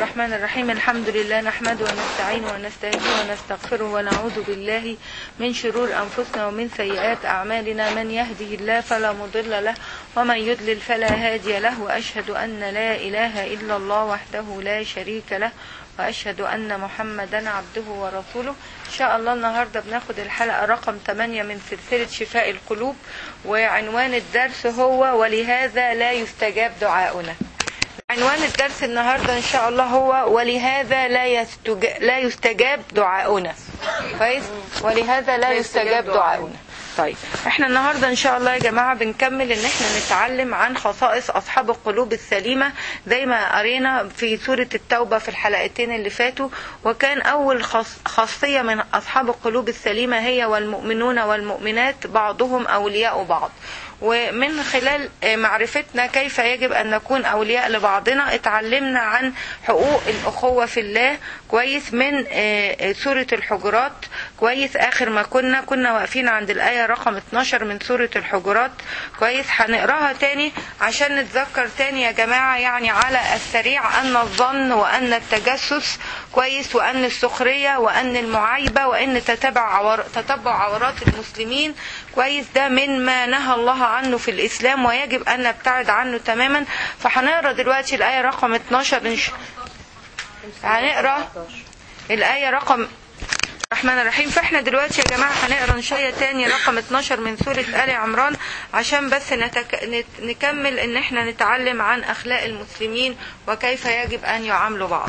الرحمن الرحيم الحمد لله نحمده ونستعينه ونستهديه ونستغفره ونعوذ بالله من شرور أنفسنا ومن سيئات أعمالنا من يهده الله فلا مضل له ومن يضلل فلا هادي له وأشهد أن لا إله إلا الله وحده لا شريك له وأشهد أن محمدا عبده ورسوله إن شاء الله النهاردة بناخد الحلقة رقم 8 من سلسلة شفاء القلوب وعنوان الدرس هو ولهذا لا يستجاب دعاؤنا عنوان الدرس النهاردة إن شاء الله هو ولهذا لا يستج... لا يستجاب دعاؤنا كويس ولهذا لا يستجاب دعاؤنا طيب احنا النهارده ان شاء الله يا جماعه بنكمل ان احنا نتعلم عن خصائص اصحاب القلوب السليمه زي ما قرينا في سوره التوبه في الحلقتين اللي فاتوا وكان اول خاص خاصيه من اصحاب القلوب السليمه هي والمؤمنون والمؤمنات بعضهم اولياء بعض ومن خلال معرفتنا كيف يجب أن نكون أولياء لبعضنا اتعلمنا عن حقوق الأخوة في الله كويس من سورة الحجرات كويس آخر ما كنا كنا واقفين عند الآية رقم 12 من سورة الحجرات كويس هنقراها تاني عشان نتذكر تاني يا جماعة يعني على السريع أن الظن وأن التجسس كويس وأن السخرية وأن المعايبة وأن تتبع عور تتبع عورات المسلمين كويس ده من ما نهى الله عنه في الإسلام ويجب أن نبتعد عنه تماما فهنقرا دلوقتي الآية رقم 12 إنش... هنقرا الآية رقم الرحمن الرحيم فاحنا دلوقتي يا جماعة هنقرا شوية تاني رقم 12 من سورة آل عمران عشان بس نتك... نت... نكمل ان احنا نتعلم عن اخلاق المسلمين وكيف يجب ان يعاملوا بعض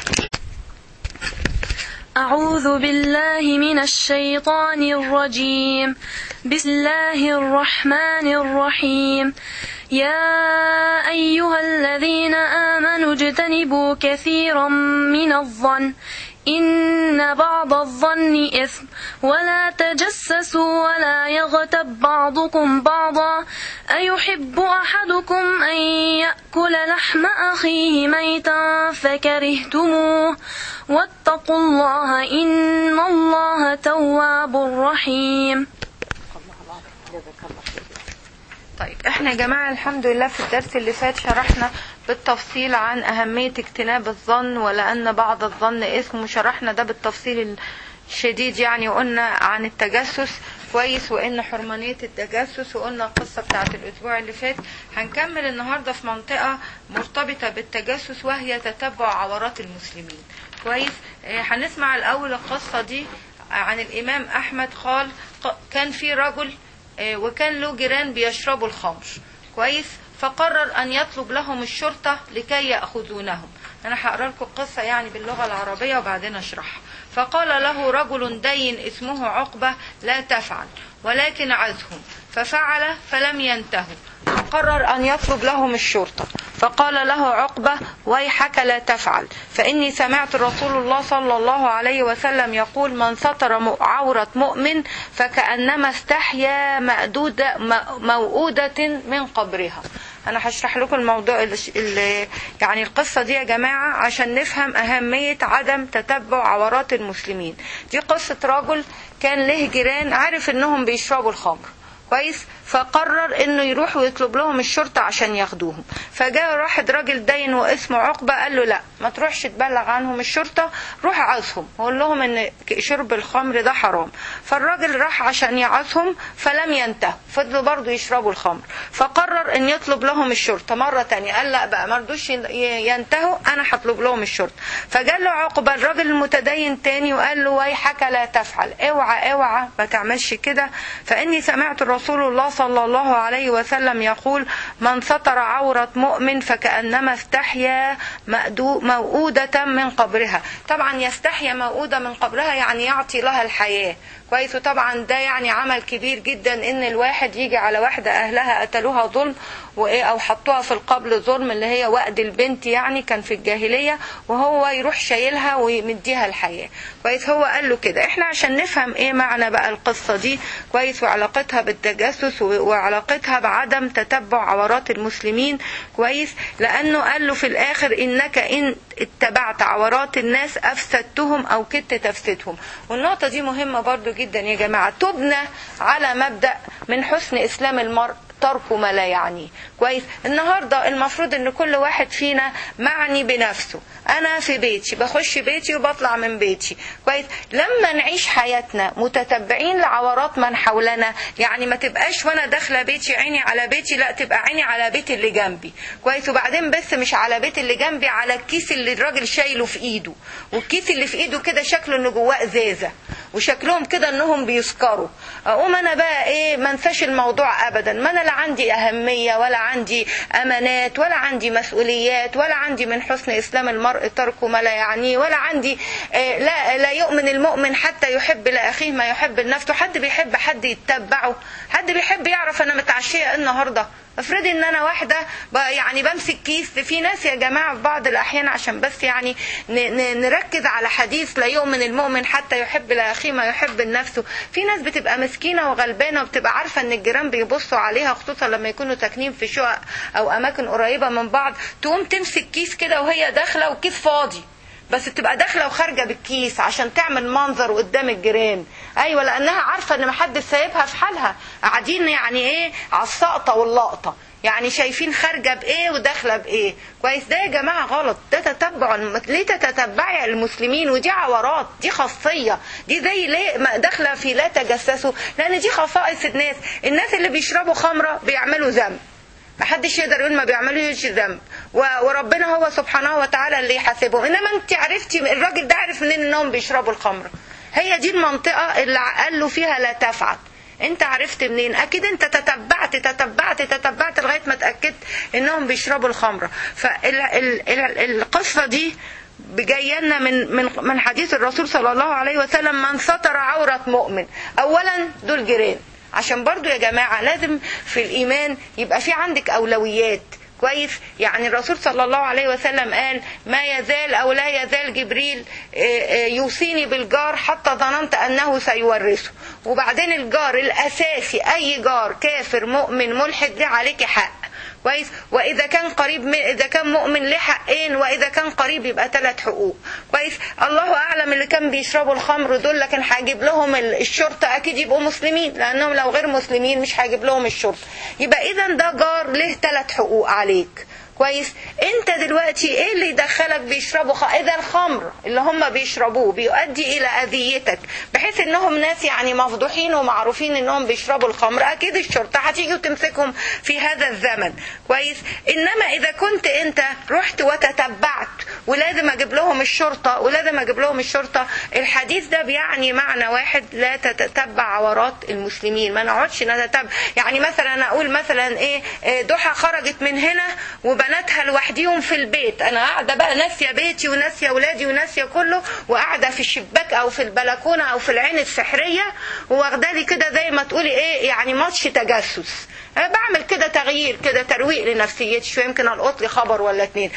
أعوذ بالله من الشيطان الرجيم بسم الله الرحمن الرحيم يا أيها الذين آمنوا اجتنبوا كثيرا من الظن إن بعض الظن إثم ولا تجسسوا ولا يغتب بعضكم بعضا أيحب أحدكم أن يأكل لحم أخيه ميتا فكرهتموه واتقوا الله إن الله تواب رحيم طيب احنا يا جماعة الحمد لله في الدرس اللي فات شرحنا بالتفصيل عن أهمية اجتناب الظن ولأن بعض الظن اسم وشرحنا ده بالتفصيل الشديد يعني وقلنا عن التجسس كويس وان حرمانية التجسس وقلنا القصة بتاعت الاسبوع اللي فات هنكمل النهاردة في منطقة مرتبطة بالتجسس وهي تتبع عورات المسلمين كويس اه هنسمع الاول القصة دي عن الامام احمد قال كان في رجل اه وكان له جيران بيشربوا الخمر كويس فقرر أن يطلب لهم الشرطة لكي يأخذونهم أنا هقرأ لكم القصة يعني باللغة العربية وبعدين أشرحها فقال له رجل دين اسمه عقبة لا تفعل ولكن عزهم ففعل فلم ينتهوا فقرر أن يطلب لهم الشرطة فقال له عقبة ويحك لا تفعل فإني سمعت رسول الله صلى الله عليه وسلم يقول من سطر عورة مؤمن فكأنما استحيا مأدودة موؤودة من قبرها انا هشرح لكم الموضوع اللي يعني القصه دي يا جماعه عشان نفهم اهميه عدم تتبع عورات المسلمين دي قصه رجل كان له جيران عارف انهم بيشربوا الخمر كويس فقرر انه يروح ويطلب لهم الشرطة عشان ياخدوهم فجاء واحد راجل دين واسمه عقبة قال له لا ما تروحش تبلغ عنهم الشرطة روح عزهم وقول لهم ان شرب الخمر ده حرام فالراجل راح عشان يعزهم فلم ينتهوا فضلوا برضه يشربوا الخمر فقرر ان يطلب لهم الشرطة مرة تانية قال لا بقى ما رضوش ينتهوا انا هطلب لهم الشرطة فجاء له عقبة الراجل المتدين تاني وقال له ويحك لا تفعل اوعى اوعى ما تعملش كده فاني سمعت رسول الله صلى الله عليه وسلم يقول من سطر عورة مؤمن فكأنما استحيا موؤودة من قبرها طبعا يستحيا موؤودة من قبرها يعني يعطي لها الحياة كويس وطبعا ده يعني عمل كبير جدا ان الواحد يجي على واحدة اهلها قتلوها ظلم وايه او حطوها في القبر ظلم اللي هي وقد البنت يعني كان في الجاهلية وهو يروح شايلها ويمديها الحياة كويس هو قال له كده احنا عشان نفهم ايه معنى بقى القصة دي كويس وعلاقتها بالتجسس وعلاقتها بعدم تتبع عورات المسلمين كويس لانه قال له في الاخر انك ان اتبعت عورات الناس افسدتهم او كدت تفسدهم والنقطة دي مهمة برضو جدا يا جماعة تبنى على مبدأ من حسن اسلام المرء ترك ما لا يعنيه كويس النهارده المفروض ان كل واحد فينا معني بنفسه انا في بيتي بخش بيتي وبطلع من بيتي كويس لما نعيش حياتنا متتبعين لعورات من حولنا يعني ما تبقاش وانا داخله بيتي عيني على بيتي لا تبقى عيني على بيت اللي جنبي كويس وبعدين بس مش على بيت اللي جنبي على الكيس اللي الراجل شايله في ايده والكيس اللي في ايده كده شكله انه جواه ازازه وشكلهم كده انهم بيسكروا اقوم انا بقى ايه ما انساش الموضوع ابدا ما انا لا عندي اهميه ولا عندي امانات ولا عندي مسؤوليات ولا عندي من حسن اسلام المرء ترك ما لا يعنيه ولا عندي آه لا لا يؤمن المؤمن حتى يحب لاخيه ما يحب لنفسه حد بيحب حد يتبعه حد بيحب يعرف انا متعشيه النهارده افرضي ان انا واحده يعني بمسك كيس في ناس يا جماعه في بعض الاحيان عشان بس يعني نركز على حديث لا يؤمن المؤمن حتى يحب لاخيه ما يحب لنفسه في ناس بتبقى مسكينه وغلبانه وبتبقى عارفه ان الجيران بيبصوا عليها خصوصا لما يكونوا ساكنين في شقق او اماكن قريبه من بعض تقوم تمسك كيس كده وهي داخله والكيس فاضي بس بتبقى داخله وخارجه بالكيس عشان تعمل منظر قدام الجيران ايوه لانها عارفه ان محدش سايبها في حالها قاعدين يعني ايه على السقطه واللقطه يعني شايفين خارجه بايه وداخله بايه كويس ده يا جماعه غلط ده تتبع ليه تتبعي المسلمين ودي عورات دي خاصيه دي زي ليه داخله في لا تجسسوا لان دي خصائص الناس الناس اللي بيشربوا خمره بيعملوا ذنب ما حدش يقدر يقول ما بيعملوش ذنب وربنا هو سبحانه وتعالى اللي يحاسبهم انما انت عرفتي الراجل ده عرف منين انهم بيشربوا الخمره هي دي المنطقه اللي قال له فيها لا تفعل انت عرفت منين اكيد انت تتبعت تتبعت تتبعت لغايه ما اتاكدت انهم بيشربوا الخمره فالقصه دي جايه لنا من من من حديث الرسول صلى الله عليه وسلم من ستر عوره مؤمن اولا دول جيران عشان برضو يا جماعة لازم في الإيمان يبقى في عندك أولويات كويس يعني الرسول صلى الله عليه وسلم قال ما يزال أو لا يزال جبريل يوصيني بالجار حتى ظننت أنه سيورثه وبعدين الجار الأساسي أي جار كافر مؤمن ملحد ده عليك حق كويس واذا كان قريب من اذا كان مؤمن له حقين واذا كان قريب يبقى ثلاث حقوق كويس الله اعلم اللي كان بيشربوا الخمر دول لكن هجيب لهم الشرطه اكيد يبقوا مسلمين لانهم لو غير مسلمين مش هجيب لهم الشرطه يبقى اذا ده جار له ثلاث حقوق عليك كويس انت دلوقتي ايه اللي يدخلك بيشربوا خ... اذا الخمر اللي هم بيشربوه بيؤدي الى اذيتك بحيث انهم ناس يعني مفضوحين ومعروفين انهم بيشربوا الخمر اكيد الشرطه هتيجي وتمسكهم في هذا الزمن كويس انما اذا كنت انت رحت وتتبعت ولازم اجيب لهم الشرطه ولازم اجيب لهم الشرطه الحديث ده بيعني معنى واحد لا تتبع عورات المسلمين ما نقعدش نتتبع يعني مثلا اقول مثلا ايه ضحى خرجت من هنا وب بناتها لوحديهم في البيت انا قاعده بقى ناسيه بيتي وناسيه اولادي وناسيه كله وقاعده في الشباك او في البلكونه او في العين السحريه واخدالي كده زي ما تقولي ايه يعني ماتش تجسس أنا بعمل كده تغيير كده ترويق لنفسيتي شويه يمكن القط لي خبر ولا اتنين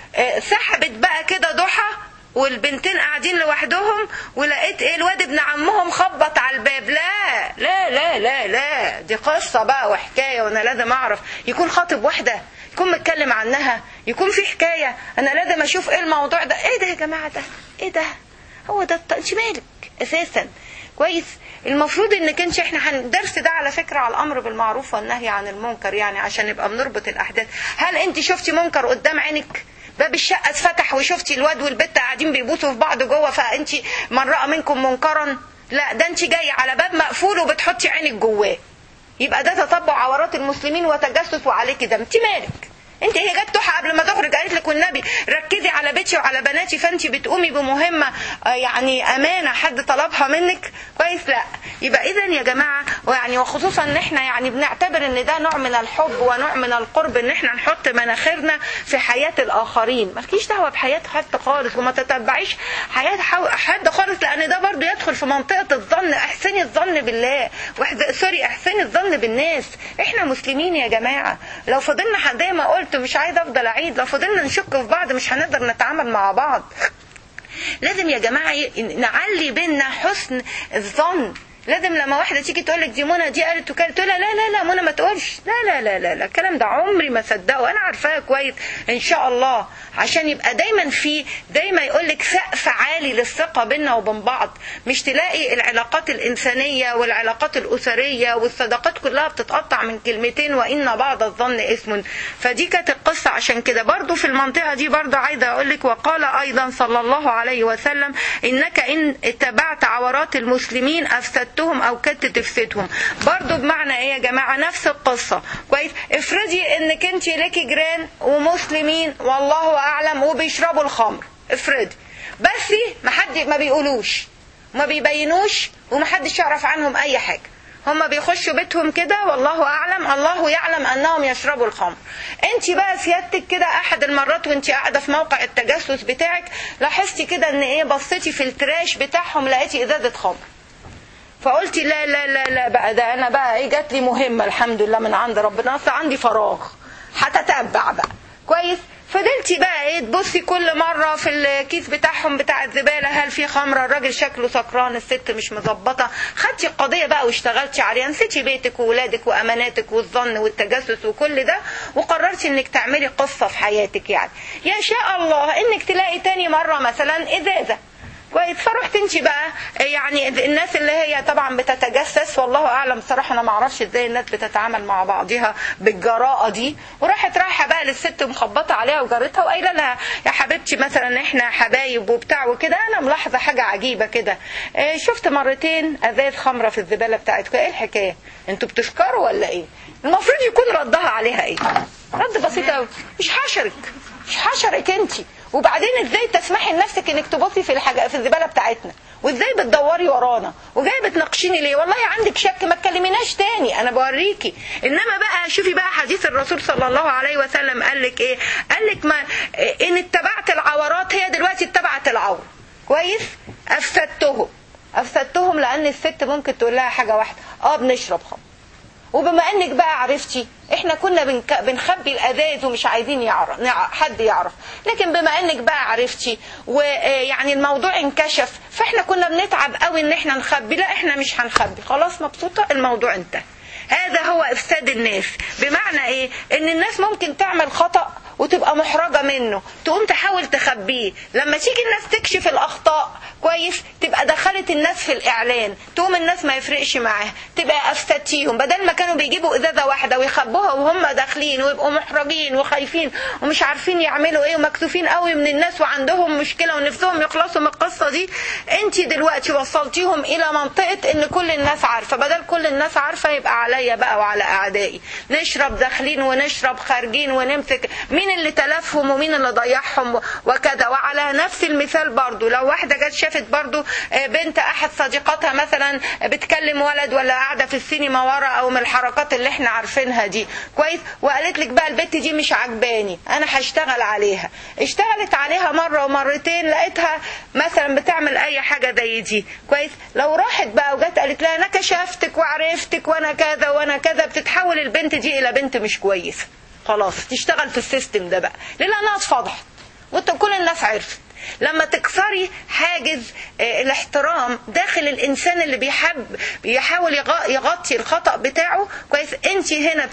سحبت بقى كده ضحى والبنتين قاعدين لوحدهم ولقيت ايه الواد ابن عمهم خبط على الباب لا لا لا لا لا دي قصه بقى وحكايه وانا لازم اعرف يكون خاطب واحده يكون متكلم عنها يكون في حكايه انا لازم اشوف ايه الموضوع ده ايه ده يا جماعه ده ايه ده هو ده انت مالك اساسا كويس المفروض انك انت احنا هندرس ده على فكره على الامر بالمعروف والنهي عن المنكر يعني عشان نبقى بنربط الاحداث هل انت شفتي منكر قدام عينك باب الشقه اتفتح وشفتي الواد والبت قاعدين بيبوسوا في بعض جوه فانت من راى منكم منكرا لا ده انت جايه على باب مقفول وبتحطي عينك جواه يبقى ده تطبع عورات المسلمين وتجسس وعليك ده انت مالك انت هي جت تحى قبل ما تخرج قالت لك والنبي ركزي على بيتي وعلى بناتي فانت بتقومي بمهمه يعني امانه حد طلبها منك كويس لا يبقى اذا يا جماعه ويعني وخصوصا ان احنا يعني بنعتبر ان ده نوع من الحب ونوع من القرب ان احنا نحط مناخيرنا في حياه الاخرين مالكيش دعوه بحياه حد خالص وما تتبعيش حياه حد خالص لان ده برضو يدخل في منطقه الظن احسني الظن بالله واحد سوري احسني الظن بالناس احنا مسلمين يا جماعه لو فضلنا زي ما قلت مش عايزه افضل اعيد لو فضلنا نشك في بعض مش هنقدر نتعامل مع بعض لازم يا جماعه نعلي بينا حسن الظن لازم لما واحده تيجي تقول لك دي منى دي قالت وكانت تقول لها لا لا لا منى ما تقولش لا لا لا لا لا الكلام ده عمري ما صدقه انا عارفاها كويس ان شاء الله عشان يبقى دايما في دايما يقول لك سقف عالي للثقه بيننا وبين بعض مش تلاقي العلاقات الانسانيه والعلاقات الاسريه والصداقات كلها بتتقطع من كلمتين وان بعض الظن اسم فدي كانت القصه عشان كده برضو في المنطقه دي برضو عايزه اقول لك وقال ايضا صلى الله عليه وسلم انك ان اتبعت عورات المسلمين افسدتهم او كدت تفسدهم برضو بمعنى ايه يا جماعه نفس القصه كويس افرضي انك انت ليكي جيران ومسلمين والله اعلم وبيشربوا الخمر افرضي بس ما حد ما بيقولوش ما بيبينوش ومحدش يعرف عنهم اي حاجه هم بيخشوا بيتهم كده والله اعلم الله يعلم انهم يشربوا الخمر انت بقى سيادتك كده احد المرات وانت قاعده في موقع التجسس بتاعك لاحظتي كده ان ايه بصيتي في التراش بتاعهم لقيتي ازازه خمر فقلتي لا لا لا لا بقى ده انا بقى ايه جات لي مهمه الحمد لله من عند ربنا اصل عندي فراغ هتتبع بقى كويس فضلتي بقى ايه تبصي كل مره في الكيس بتاعهم بتاع الزباله هل في خمره الراجل شكله سكران الست مش مظبطه خدتي القضيه بقى واشتغلتي عليها نسيتي بيتك وولادك واماناتك والظن والتجسس وكل ده وقررتي انك تعملي قصه في حياتك يعني يشاء الله انك تلاقي تاني مره مثلا ازازه كويس فرحت انت بقى يعني الناس اللي هي طبعا بتتجسس والله اعلم صراحه انا ما اعرفش ازاي الناس بتتعامل مع بعضها بالجراءه دي وراحت رايحه بقى للست مخبطه عليها وجارتها وقايله لها يا حبيبتي مثلا احنا حبايب وبتاع وكده انا ملاحظه حاجه عجيبه كده اه شفت مرتين ازاز خمره في الزباله بتاعتكم ايه الحكايه انتوا بتسكروا ولا ايه المفروض يكون ردها عليها ايه رد بسيط قوي مش حشرك مش حشرك انت وبعدين ازاي تسمحي لنفسك انك تبصي في الحاجه في الزباله بتاعتنا وازاي بتدوري ورانا وجاي بتناقشيني ليه والله عندك شك ما تكلميناش تاني انا بوريكي انما بقى شوفي بقى حديث الرسول صلى الله عليه وسلم قال لك ايه قال لك ما ان اتبعت العورات هي دلوقتي اتبعت العور كويس افسدتهم افسدتهم لان الست ممكن تقول لها حاجه واحده اه بنشرب خمر وبما انك بقى عرفتي احنا كنا بنك... بنخبي الازاز ومش عايزين يعرف حد يعرف لكن بما انك بقى عرفتي ويعني الموضوع انكشف فاحنا كنا بنتعب قوي ان احنا نخبي لا احنا مش هنخبي خلاص مبسوطه الموضوع انتهى هذا هو افساد الناس بمعنى ايه ان الناس ممكن تعمل خطأ وتبقى محرجة منه تقوم تحاول تخبيه لما تيجي الناس تكشف الاخطاء كويس تبقى دخلت الناس في الاعلان تقوم الناس ما يفرقش معاها تبقى افسدتيهم بدل ما كانوا بيجيبوا ازازه واحده ويخبوها وهم داخلين ويبقوا محرجين وخايفين ومش عارفين يعملوا ايه ومكسوفين قوي من الناس وعندهم مشكله ونفسهم يخلصوا من القصه دي انت دلوقتي وصلتيهم الى منطقه ان كل الناس عارفه بدل كل الناس عارفه يبقى عليا بقى وعلى اعدائي نشرب داخلين ونشرب خارجين ونمسك مين اللي تلفهم ومين اللي ضيعهم وكذا وعلى نفس المثال برضو لو واحده جت شافت برضو بنت احد صديقاتها مثلا بتكلم ولد ولا قاعده في السينما ورا او من الحركات اللي احنا عارفينها دي كويس وقالت لك بقى البت دي مش عجباني انا هشتغل عليها اشتغلت عليها مره ومرتين لقيتها مثلا بتعمل اي حاجه زي دي كويس لو راحت بقى وجت قالت لها انا كشفتك وعرفتك وانا كذا وانا كذا بتتحول البنت دي الى بنت مش كويسه خلاص تشتغل في السيستم ده بقى لانها اتفضحت وانت كل الناس عرفت لما تكسري حاجز الاحترام داخل الانسان اللي بيحب بيحاول يغطي الخطا بتاعه كويس انت هنا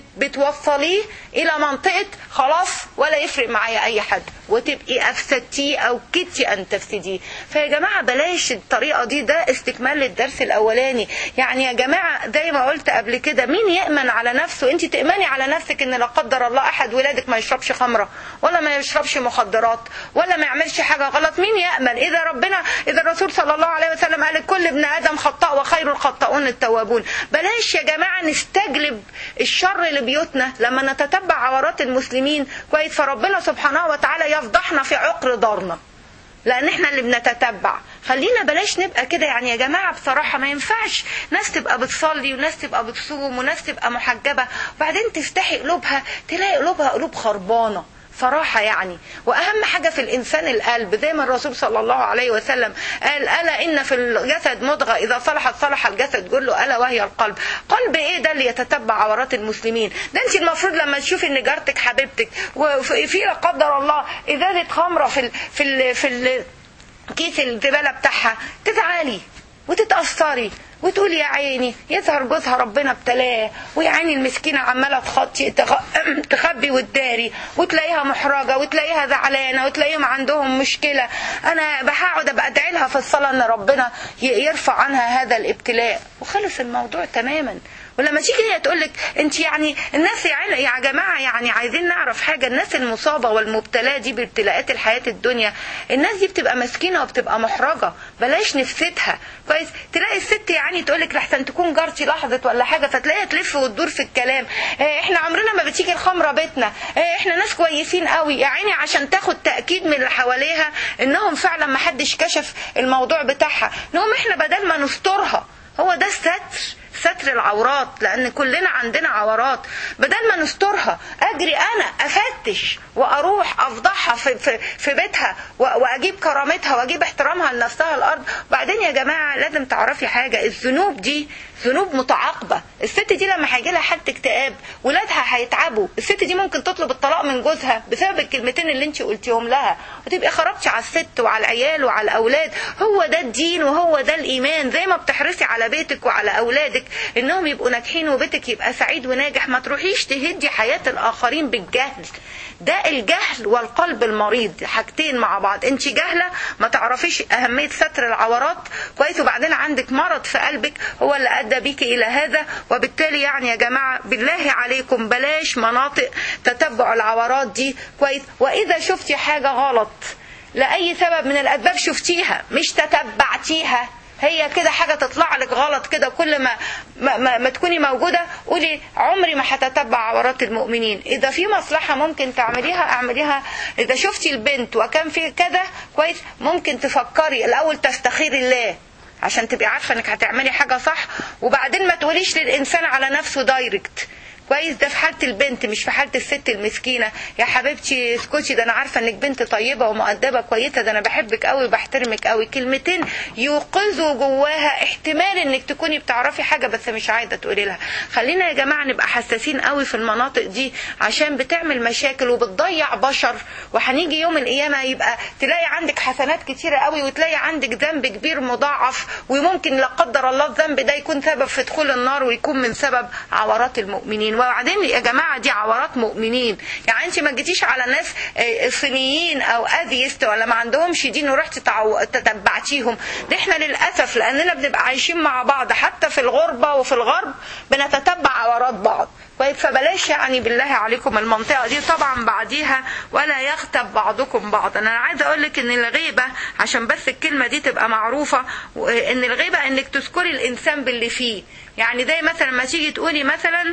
بتوصليه الى منطقه خلاص ولا يفرق معايا اي حد وتبقي افسدتيه او كدتي ان تفسديه فيا جماعه بلاش الطريقه دي ده استكمال للدرس الاولاني يعني يا جماعه زي ما قلت قبل كده مين يامن على نفسه انت تامني على نفسك ان لا قدر الله احد ولادك ما يشربش خمره ولا ما يشربش مخدرات ولا ما يعملش حاجه غلط مين يامن اذا ربنا اذا الرسول صلى الله عليه وسلم قال كل ابن ادم خطاء وخير الخطاؤون التوابون بلاش يا جماعه نستجلب الشر لبيوتنا لما نتتبع عورات المسلمين كويس فربنا سبحانه وتعالى يفضحنا في عقر دارنا لان احنا اللي بنتتبع خلينا بلاش نبقى كده يعني يا جماعه بصراحه ما ينفعش ناس تبقى بتصلي وناس تبقى بتصوم وناس تبقى محجبه وبعدين تفتحي قلوبها تلاقي قلوبها قلوب خربانه صراحة يعني وأهم حاجة في الإنسان القلب زي ما الرسول صلى الله عليه وسلم قال ألا إن في الجسد مضغة إذا صلحت صلح الجسد كله ألا وهي القلب قلب إيه ده اللي يتتبع عورات المسلمين ده أنت المفروض لما تشوفي إن جارتك حبيبتك وفي لا قدر الله إزازة خمرة في ال في ال في ال كيس الزبالة بتاعها تزعلي وتتأثري وتقول يا عيني يظهر جوزها ربنا ابتلاه ويا عيني المسكينة عمالة تخطي تخ- تخبي وتداري وتلاقيها محرجة وتلاقيها زعلانة وتلاقيهم عندهم مشكلة أنا بقعد أبقى أدعي لها في الصلاة إن ربنا ي- يرفع عنها هذا الابتلاء وخلص الموضوع تماما ولما تيجي هي تقول لك انت يعني الناس يعني يا جماعه يعني عايزين نعرف حاجه الناس المصابه والمبتلاه دي بابتلاءات الحياه الدنيا الناس دي بتبقى مسكينه وبتبقى محرجه بلاش نفستها كويس تلاقي الست يعني تقول لك لحسن تكون جارتي لحظه ولا حاجه فتلاقيها تلف وتدور في الكلام اه احنا عمرنا ما بتيجي الخمره بيتنا اه احنا ناس كويسين قوي يا عيني عشان تاخد تاكيد من اللي حواليها انهم فعلا ما حدش كشف الموضوع بتاعها نقوم احنا بدل ما نسترها هو ده الستر ستر العورات لان كلنا عندنا عورات بدل ما نسترها اجري انا افتش واروح افضحها في, في, في بيتها و- واجيب كرامتها واجيب احترامها لنفسها الارض وبعدين يا جماعه لازم تعرفي حاجه الذنوب دي ذنوب متعاقبه الست دي لما هيجي لها حاله اكتئاب ولادها هيتعبوا الست دي ممكن تطلب الطلاق من جوزها بسبب الكلمتين اللي انت قلتيهم لها وتبقي خرجتي على الست وعلى العيال وعلى الاولاد هو ده الدين وهو ده الايمان زي ما بتحرصي على بيتك وعلى اولادك انهم يبقوا ناجحين وبيتك يبقى سعيد وناجح ما تروحيش تهدي حياه الاخرين بالجهل ده الجهل والقلب المريض حاجتين مع بعض انت جاهله ما تعرفيش اهميه ستر العورات كويس وبعدين عندك مرض في قلبك هو اللي ادى بيك الى هذا وبالتالي يعني يا جماعه بالله عليكم بلاش مناطق تتبع العورات دي كويس واذا شفتي حاجه غلط لاي سبب من الاسباب شفتيها مش تتبعتيها هي كده حاجه تطلع لك غلط كده كل ما ما, ما, ما تكوني موجوده قولي عمري ما هتتبع عورات المؤمنين اذا في مصلحه ممكن تعمليها اعمليها اذا شفتي البنت وكان في كده كويس ممكن تفكري الاول تستخيري الله عشان تبقي عارفه انك هتعملي حاجه صح وبعدين ما تقوليش للانسان على نفسه دايركت كويس ده في حاله البنت مش في حاله الست المسكينه يا حبيبتي اسكتي ده انا عارفه انك بنت طيبه ومؤدبه كويسه ده انا بحبك قوي وبحترمك قوي كلمتين يوقظوا جواها احتمال انك تكوني بتعرفي حاجه بس مش عايزه تقولي لها خلينا يا جماعه نبقى حساسين قوي في المناطق دي عشان بتعمل مشاكل وبتضيع بشر وهنيجي يوم القيامه يبقى تلاقي عندك حسنات كتيره قوي وتلاقي عندك ذنب كبير مضاعف وممكن لا قدر الله الذنب ده يكون سبب في دخول النار ويكون من سبب عورات المؤمنين وبعدين يا جماعه دي عورات مؤمنين يعني انت ما جيتيش على ناس آه، صينيين او اذيست ولا ما عندهمش دين ورحتي تعو- تتبعتيهم ده احنا للاسف لاننا بنبقى عايشين مع بعض حتى في الغربه وفي الغرب بنتتبع عورات بعض كويس فبلاش يعني بالله عليكم المنطقه دي طبعا بعديها ولا يغتب بعضكم بعضا انا عايزه اقول لك ان الغيبه عشان بس الكلمه دي تبقى معروفه ان الغيبه انك تذكري الانسان باللي فيه يعني زي مثلا ما تيجي تقولي مثلا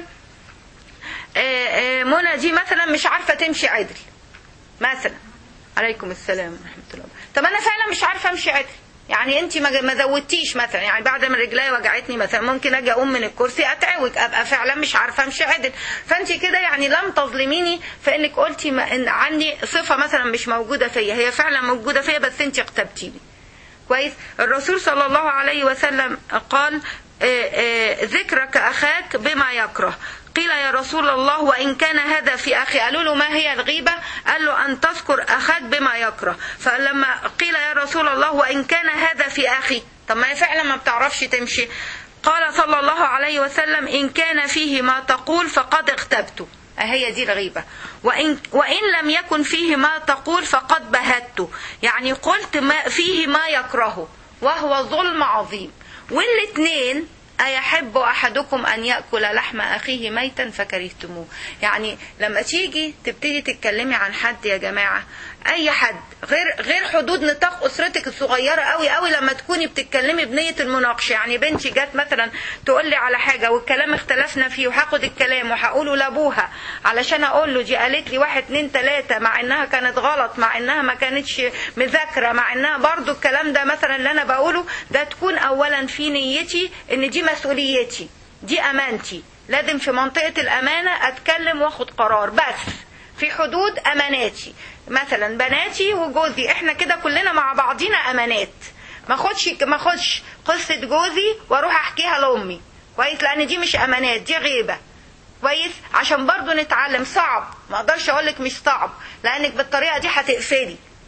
آه، آه، منى دي مثلا مش عارفه تمشي عدل مثلا عليكم السلام ورحمه الله طب انا فعلا مش عارفه امشي عدل يعني انت ما ما زودتيش مثلا يعني بعد ما رجلي وجعتني مثلا ممكن اجي اقوم من الكرسي اتعوج ابقى فعلا مش عارفه امشي عدل فانت كده يعني لم تظلميني في انك قلتي ما ان عندي صفه مثلا مش موجوده فيا هي فعلا موجوده فيا بس انت اغتبتيني كويس الرسول صلى الله عليه وسلم قال آه، آه، ذكرك اخاك بما يكره قيل يا رسول الله وان كان هذا في اخي قالوا له ما هي الغيبه قال له ان تذكر اخاك بما يكره فلما قيل يا رسول الله وان كان هذا في اخي طب ما هي فعلا ما بتعرفش تمشي قال صلى الله عليه وسلم ان كان فيه ما تقول فقد اغتبته هي دي الغيبة وإن, وإن لم يكن فيه ما تقول فقد بهته يعني قلت ما فيه ما يكرهه وهو ظلم عظيم والاثنين أيحب أحدكم أن يأكل لحم أخيه ميتا فكرهتموه يعني لما تيجي تبتدي تتكلمي عن حد يا جماعة أي حد غير غير حدود نطاق أسرتك الصغيرة قوي قوي لما تكوني بتتكلمي بنية المناقشة يعني بنتي جت مثلا تقول لي على حاجة والكلام اختلفنا فيه وهاخد الكلام وهقوله لأبوها علشان أقول له دي قالت لي واحد اتنين تلاتة مع إنها كانت غلط مع إنها ما كانتش مذاكرة مع إنها برضو الكلام ده مثلا اللي أنا بقوله ده تكون أولا في نيتي إن دي مسؤوليتي دي أمانتي لازم في منطقة الأمانة أتكلم وأخد قرار بس في حدود أماناتي مثلا بناتي وجوزي احنا كده كلنا مع بعضينا أمانات ما اخدش ما اخدش قصة جوزي واروح احكيها لأمي كويس لأن دي مش أمانات دي غيبة كويس عشان برضو نتعلم صعب ما اقدرش اقولك مش صعب لانك بالطريقه دي هتقفلي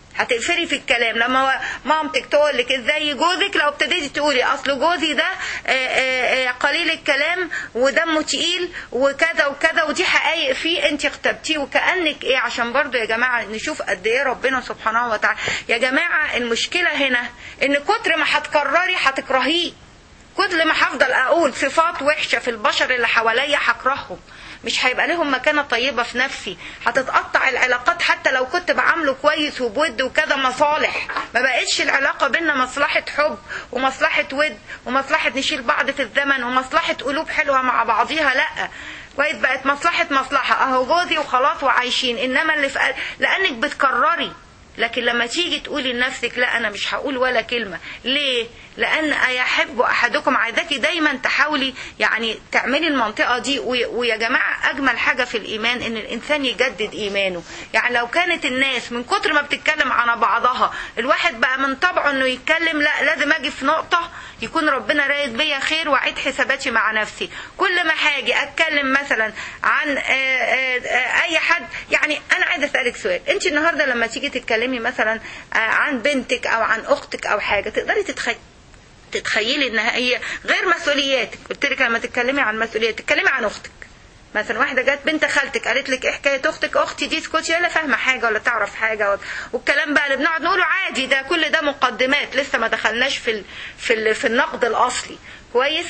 هتقفري في الكلام لما مامتك تقول لك ازاي جوزك لو ابتديتي تقولي اصل جوزي ده آه، آه، آه، قليل الكلام ودمه تقيل وكذا وكذا ودي حقائق فيه انت اختبتيه وكانك ايه عشان برضو يا جماعه نشوف قد ايه ربنا سبحانه وتعالى يا جماعه المشكله هنا ان كتر ما هتكرري هتكرهيه كل ما هفضل اقول صفات وحشه في البشر اللي حواليا هكرههم مش هيبقى لهم مكانه طيبه في نفسي هتتقطع العلاقات حتى لو كنت بعامله كويس وبود وكذا مصالح ما بقتش العلاقه بينا مصلحه حب ومصلحه ود ومصلحه نشيل بعض في الزمن ومصلحه قلوب حلوه مع بعضيها لا كويس بقت مصلحه مصلحه اهو جوزي وخلاص وعايشين انما اللي في قل- لانك بتكرري لكن لما تيجي تقولي لنفسك لا انا مش هقول ولا كلمه ليه لان ايحب احدكم عايزاكي دايما تحاولي يعني تعملي المنطقه دي وي- ويا جماعه اجمل حاجه في الايمان ان الانسان يجدد ايمانه يعني لو كانت الناس من كتر ما بتتكلم على بعضها الواحد بقى من طبعه انه يتكلم لا لازم اجي في نقطه يكون ربنا رايد بيا خير واعيد حساباتي مع نفسي كل ما حاجه اتكلم مثلا عن آه، آه، آه، اي حد يعني انا عايزه اسالك سؤال انت النهارده لما تيجي تتكلمي مثلا آه، عن بنتك او عن اختك او حاجه تقدري تتخيلي تتخيلي ان هي غير مسؤولياتك قلت لك لما تتكلمي عن مسؤوليات تتكلمي عن اختك مثلا واحده جت بنت خالتك قالت لك ايه حكايه اختك اختي دي اسكتي ولا فاهمه حاجه ولا تعرف حاجه ولا- والكلام بقى اللي بنقعد نقوله عادي ده كل ده مقدمات لسه ما دخلناش في ال... في ال... في النقد الاصلي كويس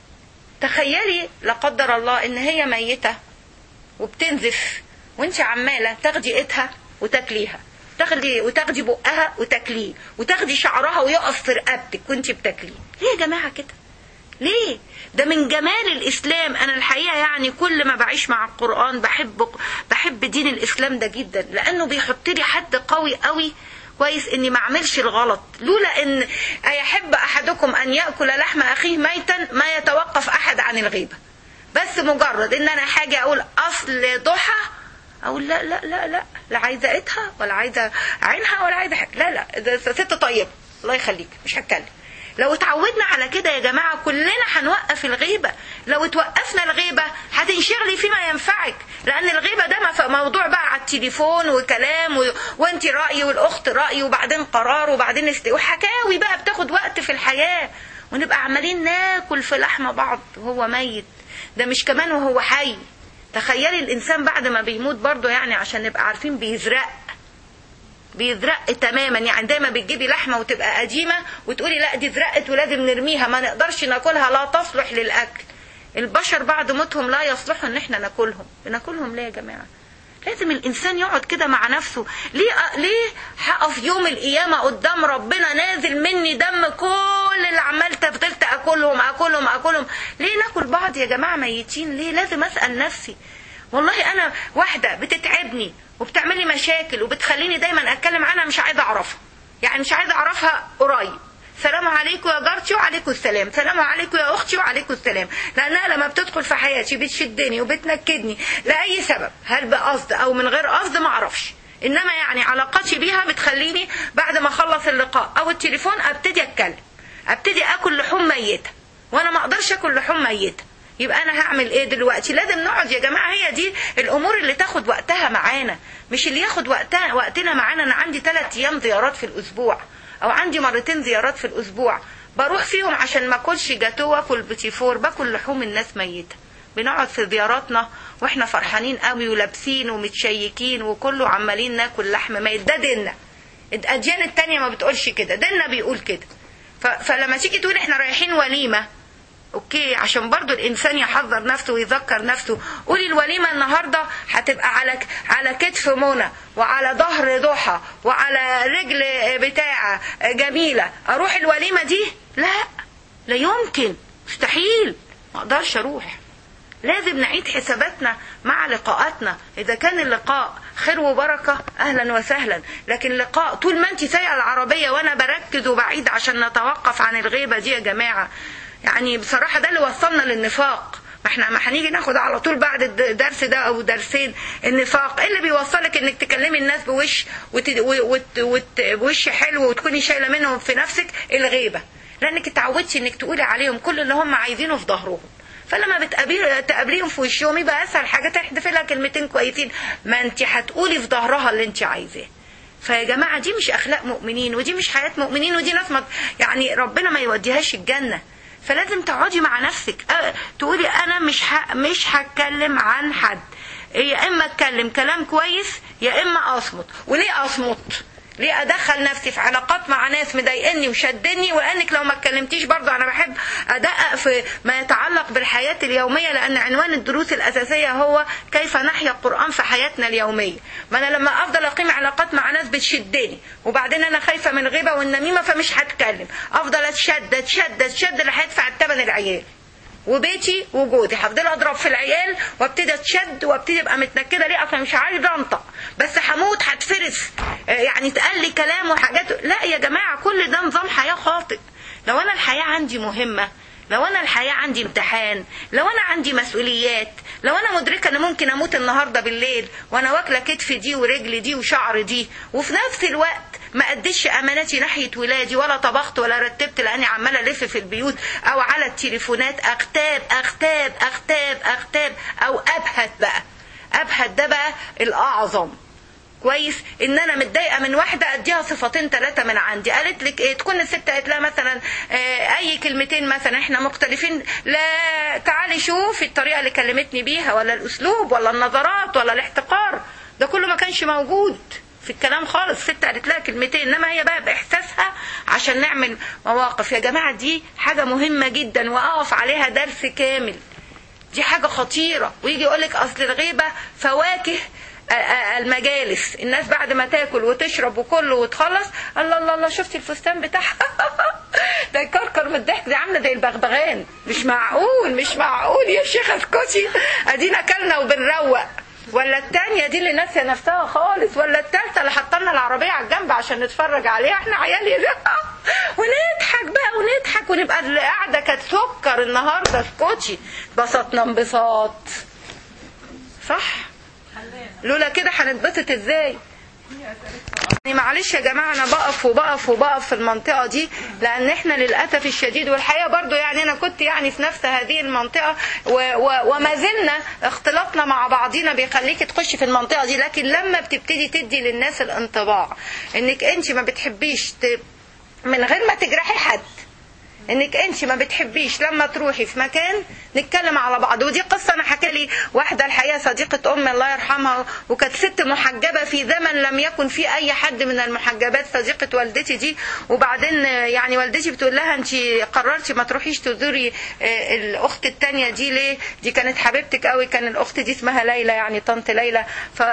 تخيلي لا قدر الله ان هي ميته وبتنزف وانت عماله تاخدي ايدها وتاكليها تاخدي وتاخدي بقها وتاكليه وتاخدي شعرها ويقف في رقبتك وانت بتاكليه ليه يا جماعه كده ليه ده من جمال الاسلام انا الحقيقه يعني كل ما بعيش مع القران بحب بحب دين الاسلام ده جدا لانه بيحط لي حد قوي قوي كويس اني ما اعملش الغلط لولا ان ايحب احدكم ان ياكل لحم اخيه ميتا ما يتوقف احد عن الغيبه بس مجرد ان انا حاجه اقول اصل ضحى اقول لا لا لا لا لا عايزه ايدها ولا عايزه عينها ولا عايزه حاجة. لا لا ده ست طيبه الله يخليك مش هتكلم لو اتعودنا على كده يا جماعة كلنا هنوقف الغيبة لو اتوقفنا الغيبة هتنشغلي فيما ينفعك لأن الغيبة ده مف- موضوع بقى على التليفون وكلام و... وانت رأي والأخت رأي وبعدين قرار وبعدين است... وحكاوي بقى بتاخد وقت في الحياة ونبقى عمالين ناكل في لحم بعض وهو ميت ده مش كمان وهو حي تخيلي الإنسان بعد ما بيموت برضه يعني عشان نبقى عارفين بيزرق بيزرق تماما يعني دايما بتجيبي لحمه وتبقى قديمه وتقولي لا دي زرقت ولازم نرميها ما نقدرش ناكلها لا تصلح للاكل البشر بعد موتهم لا يصلحوا ان احنا ناكلهم بناكلهم ليه يا جماعه لازم الانسان يقعد كده مع نفسه ليه ليه هقف يوم القيامه قدام ربنا نازل مني دم كل اللي عمال فضلت اكلهم اكلهم اكلهم ليه ناكل بعض يا جماعه ميتين ليه لازم اسال نفسي والله انا واحده بتتعبني وبتعملي مشاكل وبتخليني دايما اتكلم عنها مش عايزه اعرفها يعني مش عايزه اعرفها قريب سلام عليكم يا جارتي وعليكم السلام سلام عليكم يا اختي وعليكم السلام لانها لما بتدخل في حياتي بتشدني وبتنكدني لاي سبب هل بقصد او من غير قصد ما اعرفش انما يعني علاقتي بيها بتخليني بعد ما اخلص اللقاء او التليفون ابتدي اتكلم ابتدي اكل لحوم ميته وانا ما اقدرش اكل لحوم ميته يبقى انا هعمل ايه دلوقتي لازم نقعد يا جماعه هي دي الامور اللي تاخد وقتها معانا مش اللي ياخد وقتها وقتنا معانا انا عندي ثلاث ايام زيارات في الاسبوع او عندي مرتين زيارات في الاسبوع بروح فيهم عشان ما اكلش جاتو واكل بتيفور باكل لحوم الناس ميته بنقعد في زياراتنا واحنا فرحانين قوي ولابسين ومتشيكين وكله عمالين ناكل لحم ميت ده ديننا الاديان التانية ما بتقولش كده ديننا بيقول كده ف- فلما تيجي تقول احنا رايحين وليمه اوكي عشان برضو الانسان يحذر نفسه ويذكر نفسه قولي الوليمه النهارده هتبقى على على كتف منى وعلى ظهر ضحى وعلى رجل بتاعه جميله اروح الوليمه دي لا لا يمكن مستحيل ما اقدرش اروح لازم نعيد حساباتنا مع لقاءاتنا اذا كان اللقاء خير وبركه اهلا وسهلا لكن لقاء طول ما انت سايقه العربيه وانا بركز وبعيد عشان نتوقف عن الغيبه دي يا جماعه يعني بصراحه ده اللي وصلنا للنفاق ما احنا ما هنيجي ناخد على طول بعد الدرس ده او درسين النفاق ايه اللي بيوصلك انك تكلمي الناس بوش وت... وت... وت... بوش حلو وتكوني شايله منهم في نفسك الغيبه لانك اتعودتي انك تقولي عليهم كل اللي هم عايزينه في ظهرهم فلما بتقابلي تقابليهم في وشهم يبقى اسهل حاجه تحدفي لها كلمتين كويسين ما انت هتقولي في ظهرها اللي انت عايزاه فيا جماعه دي مش اخلاق مؤمنين ودي مش حياه مؤمنين ودي ناس ما يعني ربنا ما يوديهاش الجنه فلازم تقعدي مع نفسك أه تقولي انا مش ه... مش هتكلم عن حد يا اما اتكلم كلام كويس يا اما اصمت وليه اصمت ليه ادخل نفسي في علاقات مع ناس مضايقني وشدني وانك لو ما اتكلمتيش برضه انا بحب ادقق في ما يتعلق بالحياه اليوميه لان عنوان الدروس الاساسيه هو كيف نحيا القران في حياتنا اليوميه ما انا لما افضل اقيم علاقات مع ناس بتشدني وبعدين انا خايفه من الغيبه والنميمه فمش هتكلم افضل اتشد اتشد اتشد اللي هيدفع الثمن العيال وبيتي وجودي هفضل اضرب في العيال وابتدي اتشد وابتدي ابقى متنكده ليه اصلا مش عايز انطق بس هموت هتفرس يعني اتقال لي كلام وحاجات لا يا جماعه كل ده نظام حياه خاطئ لو انا الحياه عندي مهمه لو انا الحياه عندي امتحان لو انا عندي مسؤوليات لو انا مدركه ان ممكن اموت النهارده بالليل وانا واكله كتف دي ورجل دي وشعر دي وفي نفس الوقت ما اديش اماناتي ناحيه ولادي ولا طبخت ولا رتبت لاني عماله الف في البيوت او على التليفونات اغتاب اغتاب اغتاب اغتاب او ابهت بقى ابهت ده بقى الاعظم كويس ان انا متضايقه من واحده اديها صفتين ثلاثه من عندي قالت لك ايه تكون الست قالت لها مثلا آه اي كلمتين مثلا احنا مختلفين لا تعالي شوفي الطريقه اللي كلمتني بيها ولا الاسلوب ولا النظرات ولا الاحتقار ده كله ما كانش موجود في الكلام خالص الست قالت لها كلمتين انما هي بقى باحساسها عشان نعمل مواقف يا جماعه دي حاجه مهمه جدا واقف عليها درس كامل دي حاجه خطيره ويجي يقول لك اصل الغيبه فواكه المجالس الناس بعد ما تاكل وتشرب وكله وتخلص الله الله الله شفتي الفستان بتاعها ده يكركر من الضحك دي عامله زي البغبغان مش معقول مش معقول يا شيخه اسكتي ادينا اكلنا وبنروق ولا التانية دي اللي ناسية نفسها خالص ولا التالتة اللي حطلنا العربية على الجنب عشان نتفرج عليها احنا عيال ونضحك بقى ونضحك ونبقى القعدة كانت سكر النهاردة اسكتي بسطنا انبساط صح لولا كده هنتبسط ازاي يعني معلش يا جماعة أنا بقف وبقف وبقف في المنطقة دي لأن إحنا للأسف الشديد والحقيقة برضو يعني أنا كنت يعني في نفس هذه المنطقة و و وما زلنا اختلاطنا مع بعضينا بيخليك تخش في المنطقة دي لكن لما بتبتدي تدي للناس الانطباع إنك أنت ما بتحبيش ت... من غير ما تجرحي حد انك انت ما بتحبيش لما تروحي في مكان نتكلم على بعض ودي قصه انا حكى لي واحده الحقيقه صديقه امي الله يرحمها وكانت ست محجبه في زمن لم يكن في اي حد من المحجبات صديقه والدتي دي وبعدين يعني والدتي بتقول لها انت قررتي ما تروحيش تزوري الاخت الثانيه دي ليه دي كانت حبيبتك قوي كان الاخت دي اسمها ليلى يعني طنط ليلى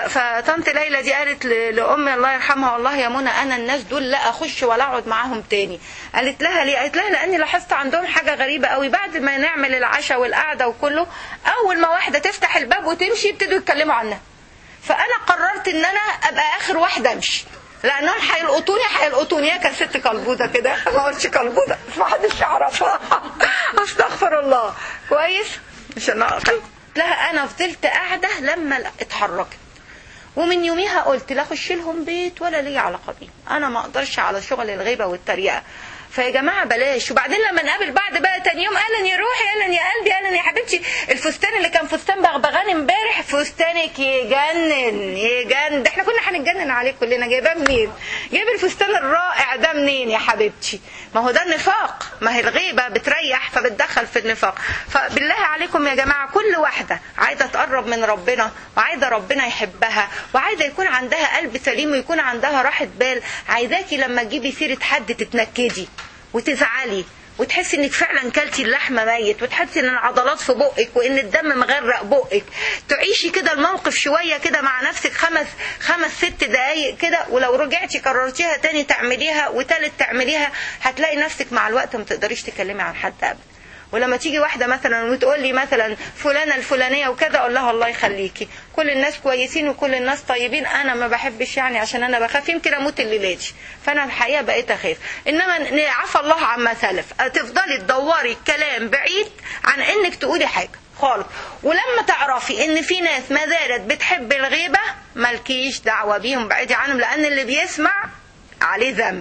فطنط ليلى دي قالت لامي الله يرحمها والله يا منى انا الناس دول لا اخش ولا اقعد معاهم تاني قالت لها ليه قالت لها لاني لاحظت عندهم حاجه غريبه قوي بعد ما نعمل العشاء والقعده وكله اول ما واحده تفتح الباب وتمشي يبتدوا يتكلموا عنها فانا قررت ان انا ابقى اخر واحده امشي لانهم هيلقطوني هيلقطوني هي كانت ست قلبوده كده ما قلتش قلبوده ما حدش يعرفها استغفر الله كويس عشان لها انا فضلت قاعده لما اتحركت ومن يوميها قلت لا اخش لهم بيت ولا لي علاقه بيهم انا ما اقدرش على شغل الغيبه والتريقه فيا جماعه بلاش وبعدين لما نقابل بعض بقى تاني يوم اهلا يا روحي اهلا يا قلبي اهلا يا حبيبتي الفستان اللي كان فستان بغبغان امبارح فستانك يجنن يجنن ده احنا كنا هنتجنن عليه كلنا جايباه منين جايب الفستان الرائع ده منين يا حبيبتي ما هو ده النفاق ما هي الغيبه بتريح فبتدخل في النفاق فبالله عليكم يا جماعه كل واحده عايزه تقرب من ربنا وعايزه ربنا يحبها وعايزه يكون عندها قلب سليم ويكون عندها راحه بال عايزاكي لما تجيبي سيره حد تتنكدي وتزعلي وتحسي انك فعلا كلتي اللحمه ميت وتحسي ان العضلات في بقك وان الدم مغرق بقك تعيشي كده الموقف شويه كده مع نفسك خمس خمس ست دقايق كده ولو رجعتي كررتيها تاني تعمليها وتالت تعمليها هتلاقي نفسك مع الوقت ما تقدريش تكلمي عن حد ابدا ولما تيجي واحده مثلا وتقول لي مثلا فلانه الفلانيه وكذا اقول لها الله يخليكي كل الناس كويسين وكل الناس طيبين انا ما بحبش يعني عشان انا بخاف يمكن اموت الليله دي فانا الحقيقه بقيت اخاف انما عفى الله عما سلف تفضلي تدوري الكلام بعيد عن انك تقولي حاجه خالص ولما تعرفي ان في ناس ما زالت بتحب الغيبه مالكيش دعوه بيهم بعيدي عنهم لان اللي بيسمع عليه ذنب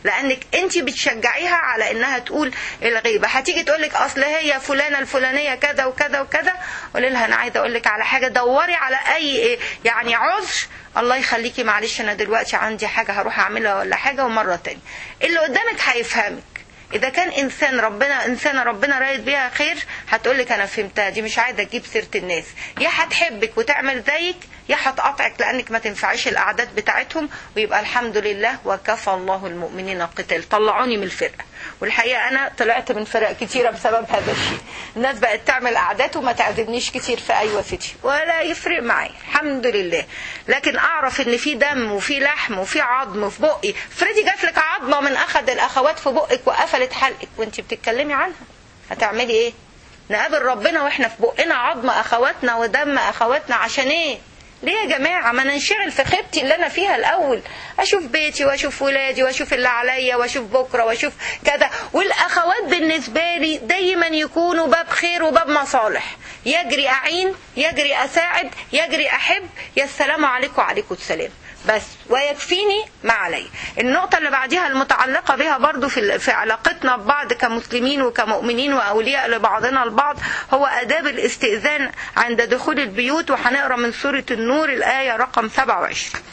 لانك انت بتشجعيها على انها تقول الغيبه هتيجي تقول لك اصل هي فلانه الفلانيه كذا وكذا وكذا قولي لها انا عايزه اقول لك على حاجه دوري على اي يعني عذر الله يخليكي معلش انا دلوقتي عندي حاجه هروح اعملها ولا حاجه ومره تانية اللي قدامك هيفهمك اذا كان انسان ربنا انسانه ربنا رايد بيها خير هتقول لك انا فهمتها دي مش عايزه تجيب سيره الناس يا هتحبك وتعمل زيك يا هتقاطعك لانك ما تنفعيش الاعداد بتاعتهم ويبقى الحمد لله وكفى الله المؤمنين القتال طلعوني من الفرقه والحقيقه انا طلعت من فرق كتيره بسبب هذا الشيء الناس بقت تعمل اعداد وما تعزمنيش كتير في اي وفتي ولا يفرق معي الحمد لله لكن اعرف ان في دم وفي لحم وفي عظم في بقي افرضي جات لك عظمه من احد الاخوات في بقك وقفلت حلقك وانت بتتكلمي عنها هتعملي ايه نقابل ربنا واحنا في بقنا عظم اخواتنا ودم اخواتنا عشان ايه ليه يا جماعة ما ننشغل في خيبتي اللي أنا فيها الأول أشوف بيتي وأشوف ولادي وأشوف اللي عليا وأشوف بكرة وأشوف كذا والأخوات بالنسبة لي دايما يكونوا باب خير وباب مصالح يجري أعين يجري أساعد يجري أحب يا السلام عليكم وعليكم السلام بس ويكفيني ما علي النقطة اللي بعدها المتعلقة بها برضو في, في علاقتنا ببعض كمسلمين وكمؤمنين وأولياء لبعضنا البعض هو أداب الاستئذان عند دخول البيوت وهنقرأ من سورة النور الآية رقم 27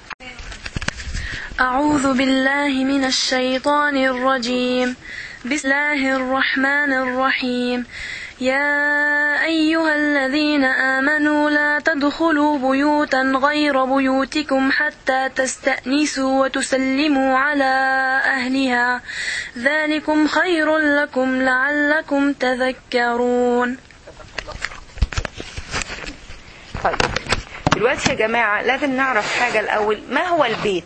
أعوذ بالله من الشيطان الرجيم بسم الله الرحمن الرحيم يا أيها الذين آمنوا لا تدخلوا بيوتا غير بيوتكم حتى تستأنسوا وتسلموا على أهلها ذلكم خير لكم لعلكم تذكرون طيب دلوقتي يا جماعة لازم نعرف حاجة الأول ما هو البيت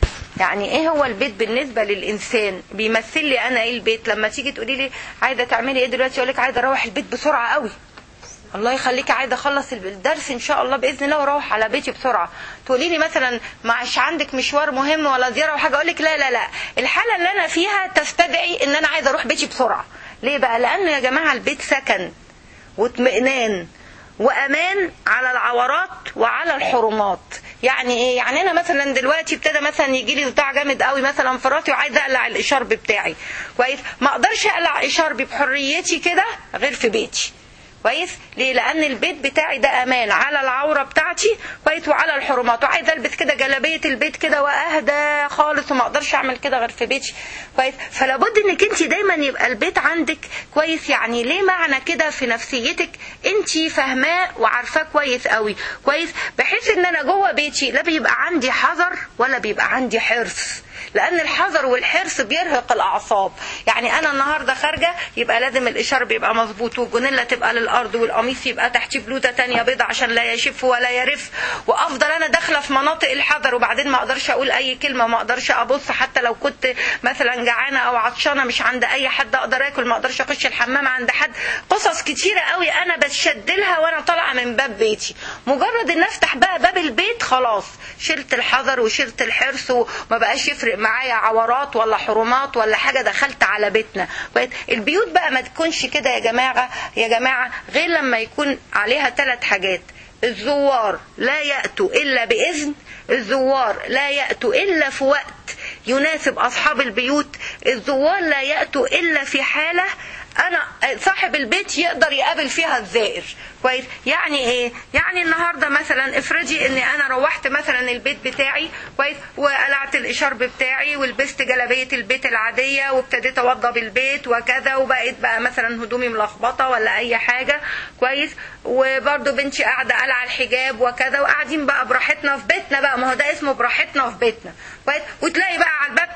يعني ايه هو البيت بالنسبة للإنسان بيمثل لي أنا ايه البيت لما تيجي تقولي لي عايزة تعملي ايه دلوقتي أقول لك عايزة أروح البيت بسرعة قوي الله يخليكي عايزه اخلص الدرس ان شاء الله باذن الله واروح على بيتي بسرعه تقولي لي مثلا مش عندك مشوار مهم ولا زياره وحاجه اقول لك لا لا لا الحاله اللي انا فيها تستدعي ان انا عايزه اروح بيتي بسرعه ليه بقى لان يا جماعه البيت سكن واطمئنان وامان على العورات وعلى الحرمات يعني ايه يعني انا مثلا دلوقتي ابتدى مثلا يجي لي صداع جامد قوي مثلا في راسي وعايز اقلع الاشارب بتاعي كويس ما اقدرش اقلع اشاربي بحريتي كده غير في بيتي كويس ليه لان البيت بتاعي ده امان على العوره بتاعتي كويس وعلى الحرمات وعايزه البس كده جلابيه البيت كده واهدى خالص وما اقدرش اعمل كده غير في بيتي كويس فلابد انك انت دايما يبقى البيت عندك كويس يعني ليه معنى كده في نفسيتك انت فاهماه وعارفاه كويس قوي كويس بحيث ان انا جوه بيتي لا بيبقى عندي حذر ولا بيبقى عندي حرص لان الحذر والحرص بيرهق الاعصاب يعني انا النهارده خارجه يبقى لازم الاشارب يبقى مظبوط والجونيلا تبقى للارض والقميص يبقى تحتيه بلوزه تانية بيضة عشان لا يشف ولا يرف وافضل انا داخله في مناطق الحذر وبعدين ما اقدرش اقول اي كلمه ما اقدرش ابص حتى لو كنت مثلا جعانه او عطشانه مش عند اي حد اقدر اكل ما اقدرش اخش الحمام عند حد قصص كتيره قوي انا بشد لها وانا طالعه من باب بيتي مجرد ان افتح بقى باب البيت خلاص شلت الحذر وشلت الحرص وما بقاش يفرق معايا عورات ولا حرمات ولا حاجة دخلت على بيتنا البيوت بقى ما تكونش كده يا جماعة يا جماعة غير لما يكون عليها ثلاث حاجات الزوار لا يأتوا إلا بإذن الزوار لا يأتوا إلا في وقت يناسب أصحاب البيوت الزوار لا يأتوا إلا في حالة انا صاحب البيت يقدر يقابل فيها الزائر كويس يعني ايه يعني النهارده مثلا افرضي اني انا روحت مثلا البيت بتاعي كويس وقلعت الاشارب بتاعي ولبست جلابيه البيت العاديه وابتديت اوضب البيت وكذا وبقيت بقى مثلا هدومي ملخبطه ولا اي حاجه كويس وبرده بنتي قاعده قلع الحجاب وكذا وقاعدين بقى براحتنا في بيتنا بقى ما هو ده اسمه براحتنا في بيتنا كويس وتلاقي بقى على الباب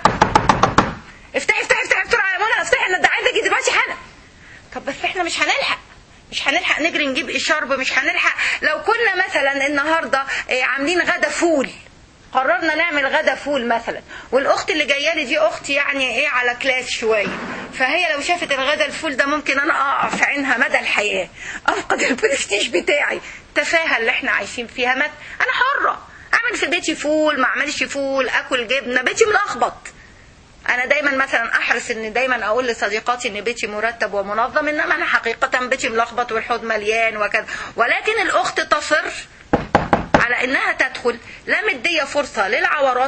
افتحي افتحي افتحي بسرعه يا منى افتحي انا عايزه اجي دلوقتي حالا طب بس احنا مش هنلحق مش هنلحق نجري نجيب الشرب مش هنلحق لو كنا مثلا النهارده عاملين غدا فول قررنا نعمل غدا فول مثلا والاخت اللي جايه لي دي اختي يعني ايه على كلاس شويه فهي لو شافت الغدا الفول ده ممكن انا اقع في عينها مدى الحياه افقد البرستيج بتاعي التفاهه اللي احنا عايشين فيها مت انا حره اعمل في بيتي فول ما اعملش فول اكل جبنه بيتي ملخبط انا دايما مثلا احرص ان دايما اقول لصديقاتي ان بيتي مرتب ومنظم انما انا حقيقه بيتي ملخبط والحوض مليان وكذا ولكن الاخت تصر على انها تدخل لا مديه فرصه للعورات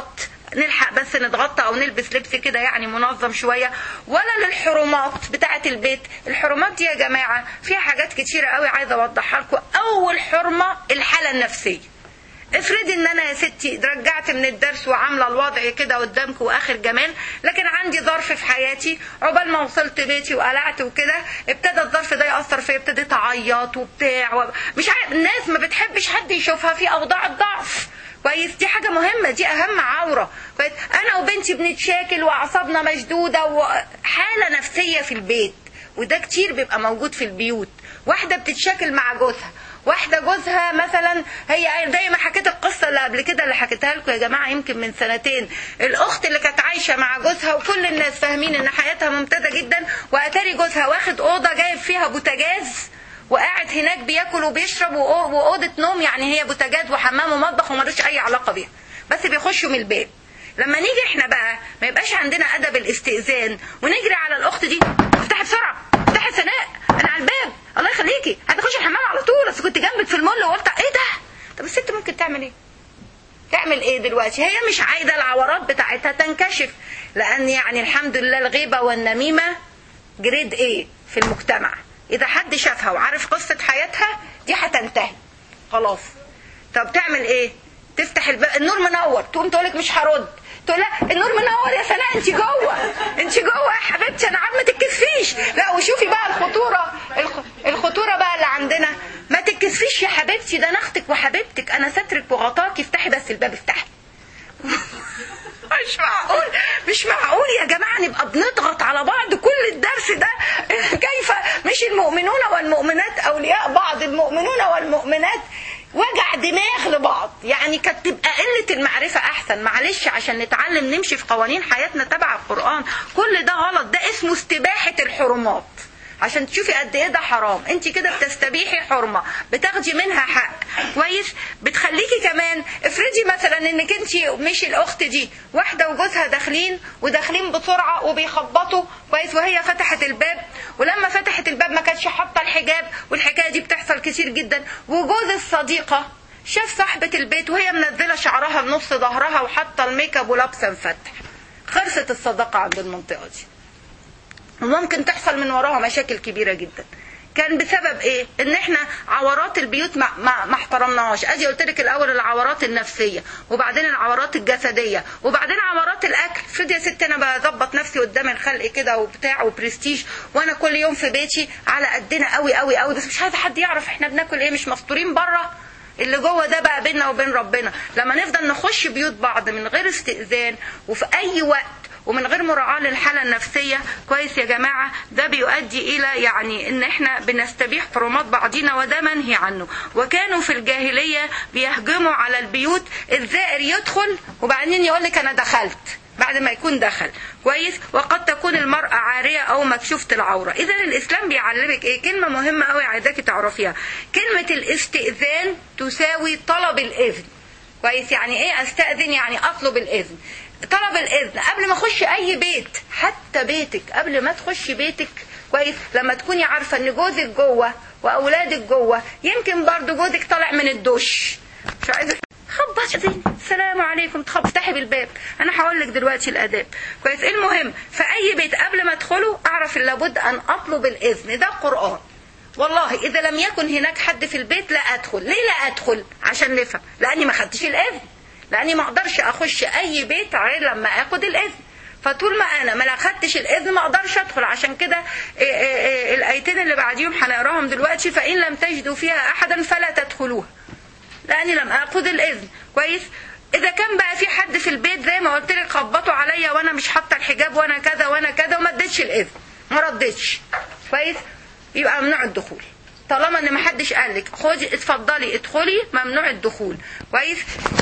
نلحق بس نتغطى او نلبس لبس كده يعني منظم شويه ولا للحرمات بتاعه البيت الحرمات دي يا جماعه فيها حاجات كتيره قوي عايزه اوضحها لكم اول حرمه الحاله النفسيه افرضي ان انا يا ستي رجعت من الدرس وعامله الوضع كده قدامك واخر جمال لكن عندي ظرف في حياتي عقبال ما وصلت بيتي وقلعت وكده ابتدى الظرف ده ياثر فيا ابتديت اعيط وبتاع و... مش عارف الناس ما بتحبش حد يشوفها في اوضاع الضعف كويس دي حاجه مهمه دي اهم عوره كويس انا وبنتي بنتشاكل واعصابنا مشدوده وحاله نفسيه في البيت وده كتير بيبقى موجود في البيوت واحده بتتشاكل مع جوزها واحدة جوزها مثلا هي زي ما حكيت القصة اللي قبل كده اللي حكيتها لكم يا جماعة يمكن من سنتين الأخت اللي كانت عايشة مع جوزها وكل الناس فاهمين إن حياتها ممتازة جدا وأتاري جوزها واخد أوضة جايب فيها بوتاجاز وقاعد هناك بياكل وبيشرب وأوضة نوم يعني هي بوتاجاز وحمام ومطبخ وملوش أي علاقة بيها بس بيخشوا من الباب لما نيجي احنا بقى ما يبقاش عندنا ادب الاستئذان ونجري على الاخت دي افتحي بسرعه افتحي سناء انا على الباب الله يخليكي هتخش الحمام على طول بس كنت جنبك في المول وقلت ايه ده طب الست ممكن تعمل ايه تعمل ايه دلوقتي هي مش عايزه العورات بتاعتها تنكشف لان يعني الحمد لله الغيبه والنميمه جريد ايه في المجتمع اذا حد شافها وعارف قصه حياتها دي هتنتهي خلاص طب تعمل ايه تفتح الباب النور منور تقوم تقول لك مش هرد تقول لا النور منور يا سناء انت جوه انت جوه يا حبيبتي انا عارفه ما تتكسفيش لا وشوفي بقى الخطوره الخطوره بقى اللي عندنا ما تتكسفيش يا حبيبتي ده انا اختك وحبيبتك انا سترك وغطاكي افتحي بس الباب افتحي مش معقول مش معقول يا جماعة نبقى بنضغط على بعض كل الدرس ده كيف مش المؤمنون والمؤمنات أولياء بعض المؤمنون والمؤمنات وجع دماغ لبعض يعني كانت تبقى قلة المعرفة أحسن معلش عشان نتعلم نمشي في قوانين حياتنا تبع القرآن كل ده غلط ده اسمه استباحة الحرمات عشان تشوفي قد ايه ده حرام انت كده بتستبيحي حرمه بتاخدي منها حق كويس بتخليكي كمان افرضي مثلا انك انت مش الاخت دي واحده وجوزها داخلين وداخلين بسرعه وبيخبطوا كويس وهي فتحت الباب ولما فتحت الباب ما كانتش حاطه الحجاب والحكايه دي بتحصل كتير جدا وجوز الصديقه شاف صاحبة البيت وهي منزلة شعرها لنص ظهرها وحاطة الميك اب ولابسة مفتح خلصت الصداقة عند المنطقة دي وممكن تحصل من وراها مشاكل كبيره جدا كان بسبب ايه ان احنا عورات البيوت ما, ما, ما احترمناهاش ادي قلت لك الاول العورات النفسيه وبعدين العورات الجسديه وبعدين عورات الاكل افرضي يا ست انا بظبط نفسي قدام الخلق كده وبتاع وبرستيج وانا كل يوم في بيتي على قدنا قوي قوي قوي بس مش عايزه حد يعرف احنا بناكل ايه مش مفطورين بره اللي جوه ده بقى بيننا وبين ربنا لما نفضل نخش بيوت بعض من غير استئذان وفي اي وقت ومن غير مراعاة للحالة النفسية كويس يا جماعة ده بيؤدي إلى يعني إن إحنا بنستبيح حرمات بعضنا وده منهي عنه وكانوا في الجاهلية بيهجموا على البيوت الزائر يدخل وبعدين يقول لك أنا دخلت بعد ما يكون دخل كويس وقد تكون المرأة عارية أو مكشوفة العورة إذا الإسلام بيعلمك إيه كلمة مهمة أوي عايزاكي تعرفيها كلمة الاستئذان تساوي طلب الإذن كويس يعني إيه أستأذن يعني أطلب الإذن طلب الاذن قبل ما اخش اي بيت حتى بيتك قبل ما تخشي بيتك كويس لما تكوني عارفه ان جوزك جوه واولادك جوه يمكن برضو جوزك طالع من الدش مش عايزه خبط زين السلام عليكم تخبط افتحي بالباب انا هقول لك دلوقتي الاداب كويس المهم في اي بيت قبل ما ادخله اعرف لابد ان اطلب الاذن ده القران والله اذا لم يكن هناك حد في البيت لا ادخل ليه لا ادخل عشان نفهم لاني ما خدتش الاذن لاني ما اقدرش اخش اي بيت غير لما اخد الاذن فطول ما انا ما اخدتش الاذن ما اقدرش ادخل عشان كده الايتين اللي بعديهم هنقراهم دلوقتي فان لم تجدوا فيها احدا فلا تدخلوها لاني لم اخذ الاذن كويس اذا كان بقى في حد في البيت زي ما قلت لك خبطوا عليا وانا مش حاطه الحجاب وانا كذا وانا كذا وما اديتش الاذن ما ردتش كويس يبقى ممنوع الدخول طالما ان ما حدش قال لك خدي اتفضلي ادخلي ممنوع الدخول كويس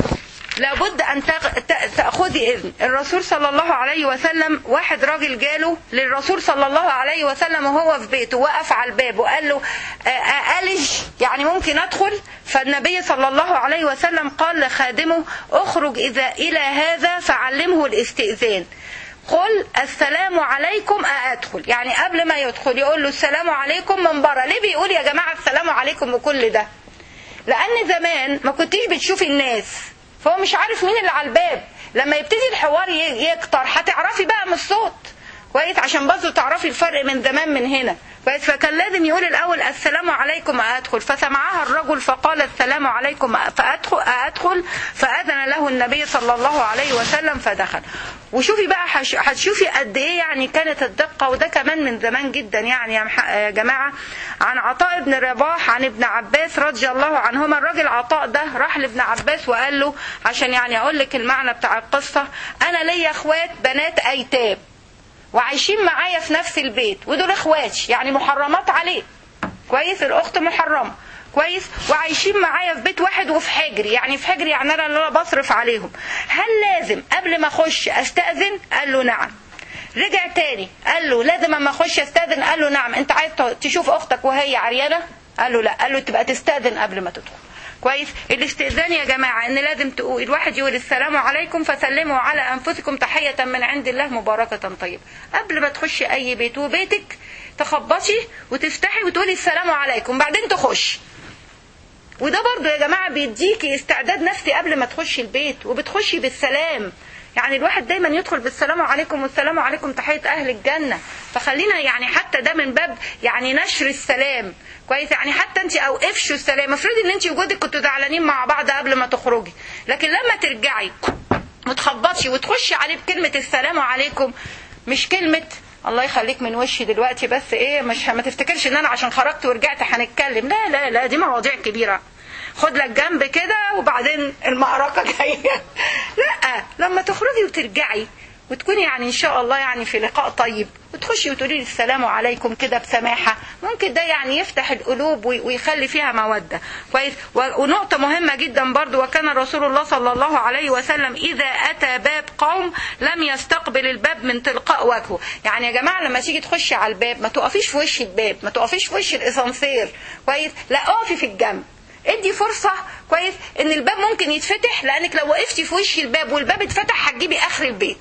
لابد ان تاخذي اذن الرسول صلى الله عليه وسلم واحد راجل جاله للرسول صلى الله عليه وسلم وهو في بيته وقف على الباب وقال له ألج يعني ممكن ادخل فالنبي صلى الله عليه وسلم قال لخادمه اخرج اذا الى هذا فعلمه الاستئذان قل السلام عليكم أدخل يعني قبل ما يدخل يقول له السلام عليكم من بره ليه بيقول يا جماعة السلام عليكم وكل ده لأن زمان ما كنتيش بتشوفي الناس فهو مش عارف مين اللي على الباب لما يبتدي الحوار ي- يكتر هتعرفي بقى من الصوت كويس عشان برضه تعرفي الفرق من زمان من هنا كويس فكان لازم يقول الاول السلام عليكم ادخل فسمعها الرجل فقال السلام عليكم فادخل ادخل فاذن له النبي صلى الله عليه وسلم فدخل وشوفي بقى هش- هتشوفي قد ايه يعني كانت الدقه وده كمان من زمان جدا يعني يا مح- يا جماعه عن عطاء بن رباح عن ابن عباس رضي الله عنهما الراجل عطاء ده راح لابن عباس وقال له عشان يعني اقول لك المعنى بتاع القصه انا ليا اخوات بنات ايتام وعايشين معايا في نفس البيت ودول اخواتي يعني محرمات عليه كويس الاخت محرمه كويس وعايشين معايا في بيت واحد وفي حجري يعني في حجري يعني انا اللي أنا بصرف عليهم هل لازم قبل ما اخش استاذن قال له نعم رجع تاني قال له لازم اما اخش استاذن قال له نعم انت عايز تشوف اختك وهي عريانه قال له لا قال له تبقى تستاذن قبل ما تدخل كويس الاستئذان يا جماعة ان لازم تقول الواحد يقول السلام عليكم فسلموا على انفسكم تحية من عند الله مباركة طيبة قبل ما تخشي اي بيت وبيتك تخبطي وتفتحي وتقولي السلام عليكم بعدين تخش وده برضو يا جماعة بيديكي استعداد نفسي قبل ما تخشي البيت وبتخشي بالسلام يعني الواحد دايما يدخل بالسلام عليكم والسلام عليكم تحية أهل الجنة فخلينا يعني حتى ده من باب يعني نشر السلام كويس يعني حتى انت او افشوا السلام افرضي ان انت وجودك كنتوا زعلانين مع بعض قبل ما تخرجي لكن لما ترجعي وتخبطي وتخشي عليه بكلمة السلام عليكم مش كلمة الله يخليك من وشي دلوقتي بس ايه مش ما تفتكرش ان انا عشان خرجت ورجعت هنتكلم لا لا لا دي مواضيع كبيره خد لك جنب كده وبعدين المعركه جايه لا لما تخرجي وترجعي وتكوني يعني ان شاء الله يعني في لقاء طيب وتخشي وتقولي لي السلام عليكم كده بسماحه ممكن ده يعني يفتح القلوب وي- ويخلي فيها موده كويس و- ونقطه مهمه جدا برضو وكان رسول الله صلى الله عليه وسلم اذا اتى باب قوم لم يستقبل الباب من تلقاء وجهه يعني يا جماعه لما تيجي تخشي على الباب ما تقفيش في وش الباب ما تقفيش في وش الاسانسير كويس لا اقفي في الجنب ادي فرصة كويس ان الباب ممكن يتفتح لانك لو وقفتي في وش الباب والباب اتفتح هتجيبي اخر البيت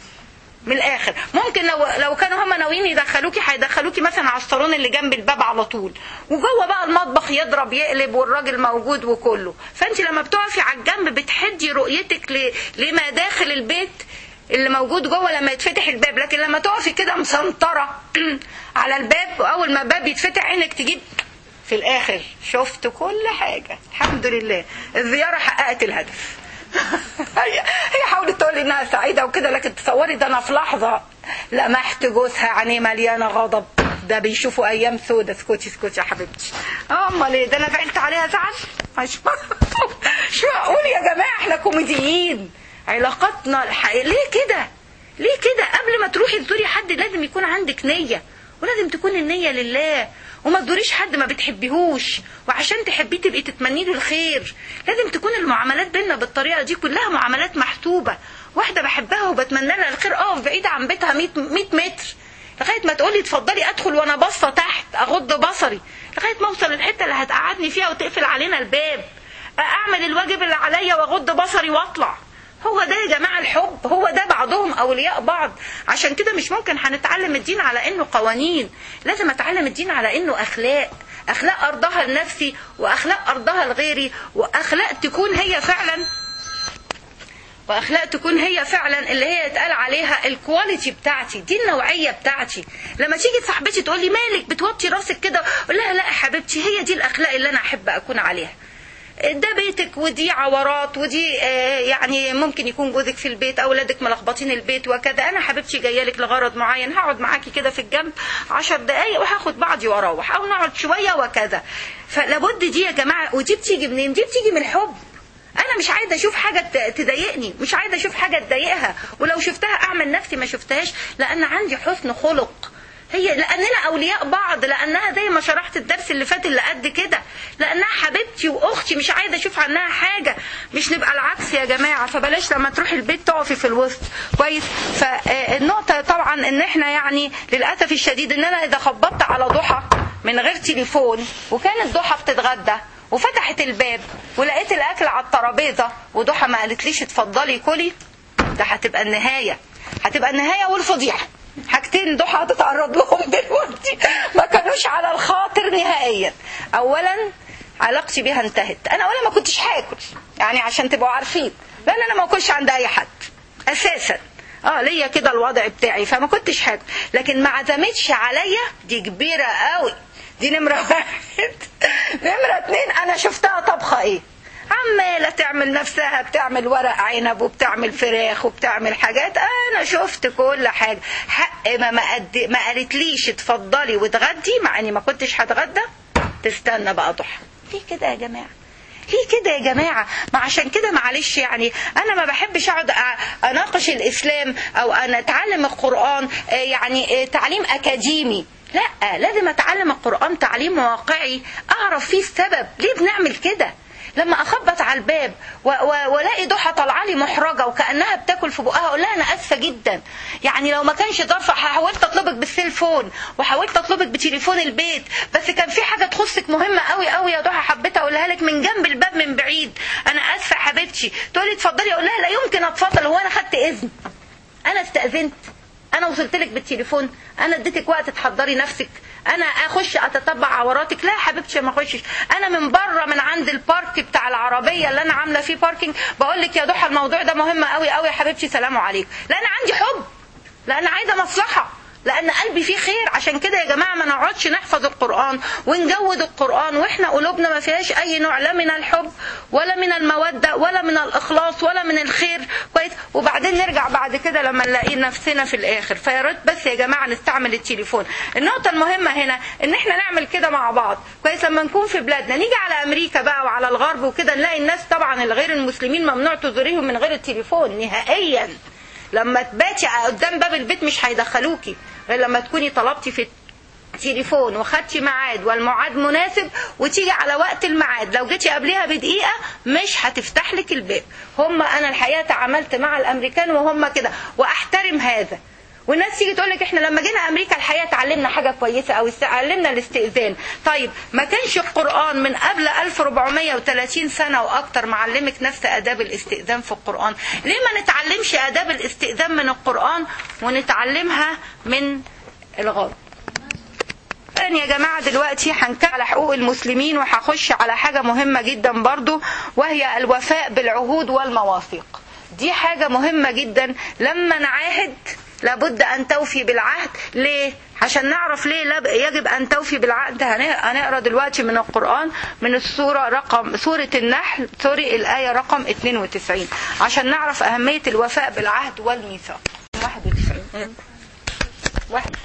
من الاخر ممكن لو لو كانوا هم ناويين يدخلوكي هيدخلوكي مثلا على الصالون اللي جنب الباب على طول وجوه بقى المطبخ يضرب يقلب والراجل موجود وكله فانت لما بتقفي على الجنب بتحدي رؤيتك ل- لما داخل البيت اللي موجود جوه لما يتفتح الباب لكن لما تقفي كده مسنطره على الباب واول ما الباب يتفتح عينك تجيب في الاخر شفت كل حاجه الحمد لله الزياره حققت الهدف هي هي حاولت تقول لي انها سعيده وكده لكن تصوري ده انا في لحظه لمحت جوزها عينيه مليانه غضب ده بيشوفوا ايام سودة اسكتي اسكتي يا حبيبتي اه امال ايه ده انا زعلت عليها زعل مش مش معقول يا جماعه احنا كوميديين علاقاتنا الح... ليه كده ليه كده قبل ما تروحي تزوري حد لازم يكون عندك نيه ولازم تكون النيه لله وما تزوريش حد ما بتحبيهوش وعشان تحبيه تبقي تتمني له الخير لازم تكون المعاملات بينا بالطريقه دي كلها معاملات محسوبه واحده بحبها وبتمنى لها الخير اقف بعيده عن بيتها 100 100 متر لغايه ما تقولي اتفضلي ادخل وانا باصه تحت اغض بصري لغايه ما اوصل الحته اللي هتقعدني فيها وتقفل علينا الباب اعمل الواجب اللي عليا واغض بصري واطلع هو ده يا جماعة الحب هو ده بعضهم أولياء بعض عشان كده مش ممكن هنتعلم الدين على إنه قوانين لازم أتعلم الدين على إنه أخلاق أخلاق أرضها لنفسي وأخلاق أرضها لغيري وأخلاق تكون هي فعلا واخلاق تكون هي فعلا اللي هي يتقال عليها الكواليتي بتاعتي دي النوعيه بتاعتي لما تيجي صاحبتي تقول لي مالك بتوطي راسك كده أقول لها لا يا حبيبتي هي دي الاخلاق اللي انا احب اكون عليها ده بيتك ودي عورات ودي آه، يعني ممكن يكون جوزك في البيت اولادك ملخبطين البيت وكذا انا حبيبتي جايه لك لغرض معين هقعد معاكي كده في الجنب عشر دقايق وهاخد بعضي واروح او نقعد شويه وكذا فلابد دي يا جماعه ودي بتيجي منين دي بتيجي من الحب انا مش عايزه اشوف حاجه ت- تضايقني مش عايزه اشوف حاجه تضايقها ولو شفتها اعمل نفسي ما شفتهاش لان عندي حسن خلق هي لاننا اولياء بعض لانها زي ما شرحت الدرس اللي فات اللي قد كده لانها حبيبتي واختي مش عايزه اشوف عنها حاجه مش نبقى العكس يا جماعه فبلاش لما تروحي البيت تقفي في الوسط كويس فالنقطه طبعا ان احنا يعني للاسف الشديد ان انا اذا خبطت على ضحى من غير تليفون وكانت ضحى بتتغدى وفتحت الباب ولقيت الاكل على الترابيزه وضحى ما قالتليش اتفضلي كلي ده هتبقى النهايه هتبقى النهايه والفضيحه حاجتين ضحى هتتعرض لهم دلوقتي ما كانوش على الخاطر نهائيا اولا علاقتي بيها انتهت انا اولا ما كنتش هاكل يعني عشان تبقوا عارفين لان انا ما كنتش عند اي حد اساسا اه ليا كده الوضع بتاعي فما كنتش حاجه لكن ما عزمتش عليا دي كبيره قوي دي نمره واحد نمره اتنين انا شفتها طبخه ايه عماله تعمل نفسها بتعمل ورق عنب وبتعمل فراخ وبتعمل حاجات انا شفت كل حاجه حق ما ما, قد... ما قالتليش اتفضلي واتغدي مع اني ما كنتش هتغدى تستنى بقى ضحى ليه كده يا جماعه ليه كده يا جماعة ما عشان كده معلش يعني أنا ما بحبش أقعد أناقش الإسلام أو أنا أتعلم القرآن يعني تعليم أكاديمي لا لازم أتعلم القرآن تعليم واقعي أعرف فيه السبب ليه بنعمل كده لما اخبط على الباب والاقي ضحى طالعه لي محرجه وكانها بتاكل في بقها اقول لها انا اسفه جدا يعني لو ما كانش ظرف حاولت اطلبك بالسيلفون وحاولت اطلبك بتليفون البيت بس كان في حاجه تخصك مهمه قوي قوي يا ضحى حبيت اقولها لك من جنب الباب من بعيد انا اسفه حبيبتي تقول لي اتفضلي اقول لها لا يمكن اتفضل هو انا خدت اذن انا استاذنت انا وصلت لك بالتليفون انا اديتك وقت تحضري نفسك انا اخش اتتبع عوراتك لا يا حبيبتي ما اخشش انا من بره من عند البارك بتاع العربيه اللي انا عامله فيه باركينج بقول لك يا ضحى الموضوع ده مهم قوي قوي يا حبيبتي سلام عليكم لا انا عندي حب لا انا عايزه مصلحه لان قلبي فيه خير عشان كده يا جماعه ما نقعدش نحفظ القران ونجود القران واحنا قلوبنا ما فيهاش اي نوع لا من الحب ولا من الموده ولا من الاخلاص ولا من الخير كويس وبعدين نرجع بعد كده لما نلاقي نفسنا في الاخر فيا ريت بس يا جماعه نستعمل التليفون النقطه المهمه هنا ان احنا نعمل كده مع بعض كويس لما نكون في بلادنا نيجي على امريكا بقى وعلى الغرب وكده نلاقي الناس طبعا الغير المسلمين ممنوع تزوريهم من غير التليفون نهائيا لما تباتي قدام باب البيت مش هيدخلوكي غير لما تكوني طلبتي في تليفون وخدتي ميعاد والميعاد مناسب وتيجي على وقت الميعاد لو جيتي قبلها بدقيقه مش هتفتح لك الباب هم انا الحقيقه تعاملت مع الامريكان وهم كده واحترم هذا والناس تيجي تقول لك احنا لما جينا امريكا الحقيقه اتعلمنا حاجه كويسه او اتعلمنا الاستئذان طيب ما كانش القران من قبل 1430 سنه واكتر معلمك نفس اداب الاستئذان في القران ليه ما نتعلمش اداب الاستئذان من القران ونتعلمها من الغرب يا جماعة دلوقتي هنكمل على حقوق المسلمين وهخش على حاجة مهمة جدا برضو وهي الوفاء بالعهود والمواثيق دي حاجة مهمة جدا لما نعاهد لابد أن توفي بالعهد ليه؟ عشان نعرف ليه يجب أن توفي بالعهد هنقرأ دلوقتي من القرآن من السورة رقم سورة النحل سوري الآية رقم 92 عشان نعرف أهمية الوفاء بالعهد والميثاق 91 واحد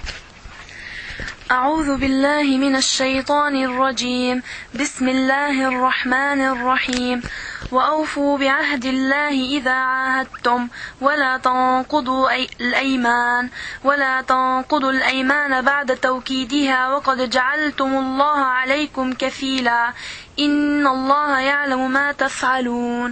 أعوذ بالله من الشيطان الرجيم بسم الله الرحمن الرحيم وأوفوا بعهد الله إذا عاهدتم ولا تنقضوا أي الأيمان ولا تنقضوا الأيمان بعد توكيدها وقد جعلتم الله عليكم كفيلا إن الله يعلم ما تفعلون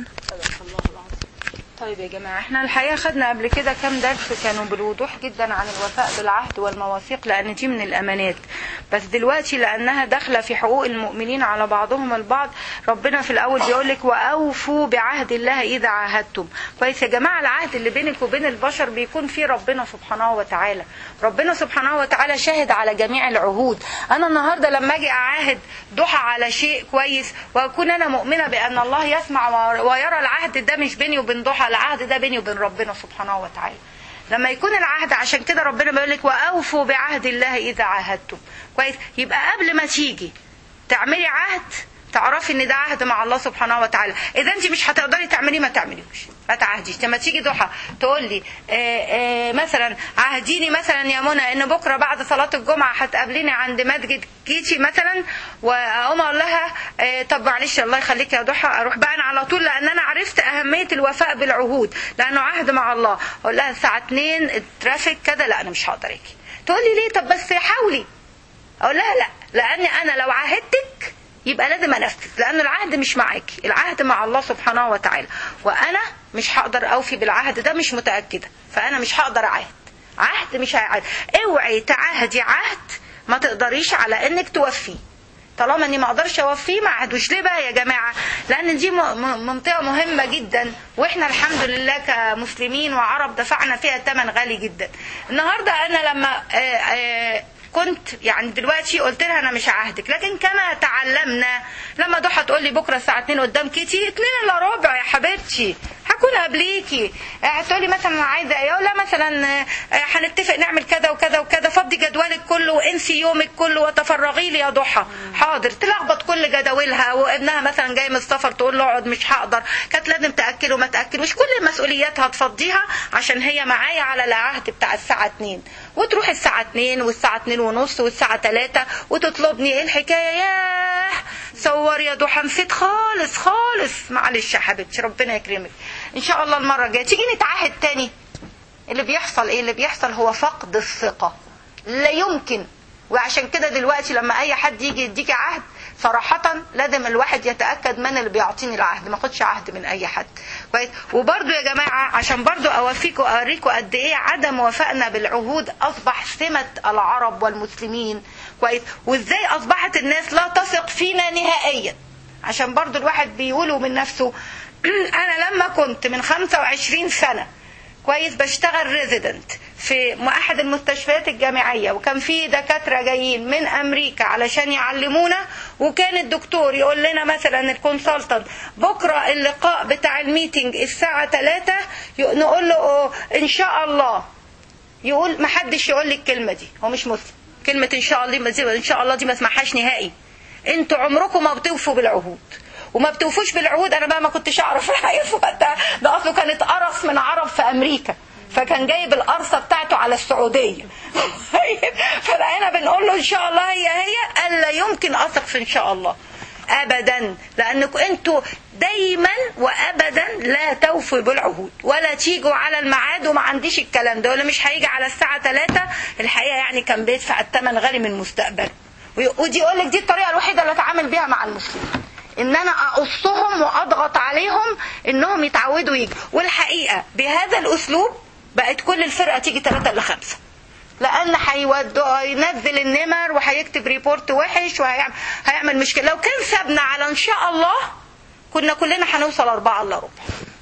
طيب يا جماعة احنا الحقيقة خدنا قبل كده كام درس كانوا بالوضوح جدا عن الوفاء بالعهد والمواثيق لأن دي من الأمانات بس دلوقتي لأنها داخلة في حقوق المؤمنين على بعضهم البعض ربنا في الأول بيقول لك وأوفوا بعهد الله إذا عاهدتم كويس يا جماعة العهد اللي بينك وبين البشر بيكون فيه ربنا سبحانه وتعالى ربنا سبحانه وتعالى شاهد على جميع العهود أنا النهاردة لما أجي أعاهد ضحى على شيء كويس وأكون أنا مؤمنة بأن الله يسمع ويرى العهد ده مش بيني وبين ضحى العهد ده بيني وبين ربنا سبحانه وتعالى لما يكون العهد عشان كده ربنا بيقول لك واوفوا بعهد الله اذا عاهدتم كويس يبقى قبل ما تيجي تعملي عهد تعرفي ان ده عهد مع الله سبحانه وتعالى اذا انت مش هتقدري تعمليه ما تعمليهوش ما تعهديش لما تيجي ضحى تقول لي آآ آآ مثلا عهديني مثلا يا منى ان بكره بعد صلاه الجمعه هتقابليني عند مسجد كيتي مثلا واقوم اقول لها طب معلش الله يخليك يا ضحى اروح بقى انا على طول لان انا عرفت اهميه الوفاء بالعهود لانه عهد مع الله اقول لها الساعه 2 الترافيك كده لا انا مش هقدر اجي تقول لي ليه طب بس حاولي اقول لها لا لاني انا لو عاهدتك يبقى لازم انفذ لان العهد مش معاكي العهد مع الله سبحانه وتعالى وانا مش هقدر اوفي بالعهد ده مش متاكده فانا مش هقدر اعاهد عهد مش هيعهد اوعي تعاهدي عهد ما تقدريش على انك توفيه طالما اني ما اقدرش اوفيه ما عهدوش ليه بقى يا جماعه لان دي منطقه مهمه جدا واحنا الحمد لله كمسلمين وعرب دفعنا فيها ثمن غالي جدا النهارده انا لما آآ آآ كنت يعني دلوقتي قلت لها انا مش هعهدك لكن كما تعلمنا لما ضحى تقول لي بكره الساعه 2 قدام كيتي 2 الا ربع يا حبيبتي هكون قبليكي هتقولي مثلا انا عايزه ايه لا مثلا هنتفق نعمل كذا وكذا وكذا فضي جدولك كله وانسي يومك كله وتفرغي لي يا ضحى حاضر تلخبط كل جداولها وابنها مثلا جاي من السفر تقول له اقعد مش هقدر كانت لازم تاكله ما تاكلوش كل المسؤوليات هتفضيها عشان هي معايا على العهد بتاع الساعه 2 وتروح الساعه 2 والساعه 2 ونص والساعه 3 وتطلبني ايه الحكايه ياه صور يا ضحى نسيت خالص خالص معلش يا حبيبتي ربنا يكرمك ان شاء الله المره الجايه تيجي نتعاهد تاني اللي بيحصل ايه اللي بيحصل هو فقد الثقه لا يمكن وعشان كده دلوقتي لما اي حد يجي يديكي عهد صراحة لازم الواحد يتأكد من اللي بيعطيني العهد ما اخدش عهد من أي حد كويس وبرضو يا جماعة عشان برضو أوفيكم أوريكم قد إيه عدم وفائنا بالعهود أصبح سمة العرب والمسلمين كويس وإزاي أصبحت الناس لا تثق فينا نهائيا عشان برضو الواحد بيقوله من نفسه أنا لما كنت من 25 سنة كويس بشتغل ريزيدنت في احد المستشفيات الجامعيه وكان في دكاتره جايين من امريكا علشان يعلمونا وكان الدكتور يقول لنا مثلا الكونسلتنت بكره اللقاء بتاع الميتنج الساعه 3 نقول له ان شاء الله يقول ما حدش يقول لي الكلمه دي هو مش مسلم كلمه ان شاء الله دي ان شاء الله دي ما اسمعهاش نهائي انتوا عمركم ما بتوفوا بالعهود وما بتوفوش بالعهود انا بقى ما كنتش اعرف الحقيقه في وقتها ده اصله كانت قرص من عرب في امريكا فكان جايب القرصة بتاعته على السعودية فبقينا بنقول له ان شاء الله هي هي الا يمكن اثق في ان شاء الله ابدا لانكم انتوا دايما وابدا لا توفوا بالعهود ولا تيجوا على الميعاد وما عنديش الكلام ده ولا مش هيجي على الساعه 3 الحقيقه يعني كان بيدفع الثمن غالي من مستقبله ودي يقول لك دي الطريقه الوحيده اللي اتعامل بيها مع المسلمين ان انا اقصهم واضغط عليهم انهم يتعودوا يجوا والحقيقه بهذا الاسلوب بقت كل الفرقه تيجي ثلاثة الا خمسة لان هيودوا ينزل النمر وهيكتب ريبورت وحش وهيعمل هيعمل مشكله لو كان سابنا على ان شاء الله كنا كلنا هنوصل أربعة الا ربع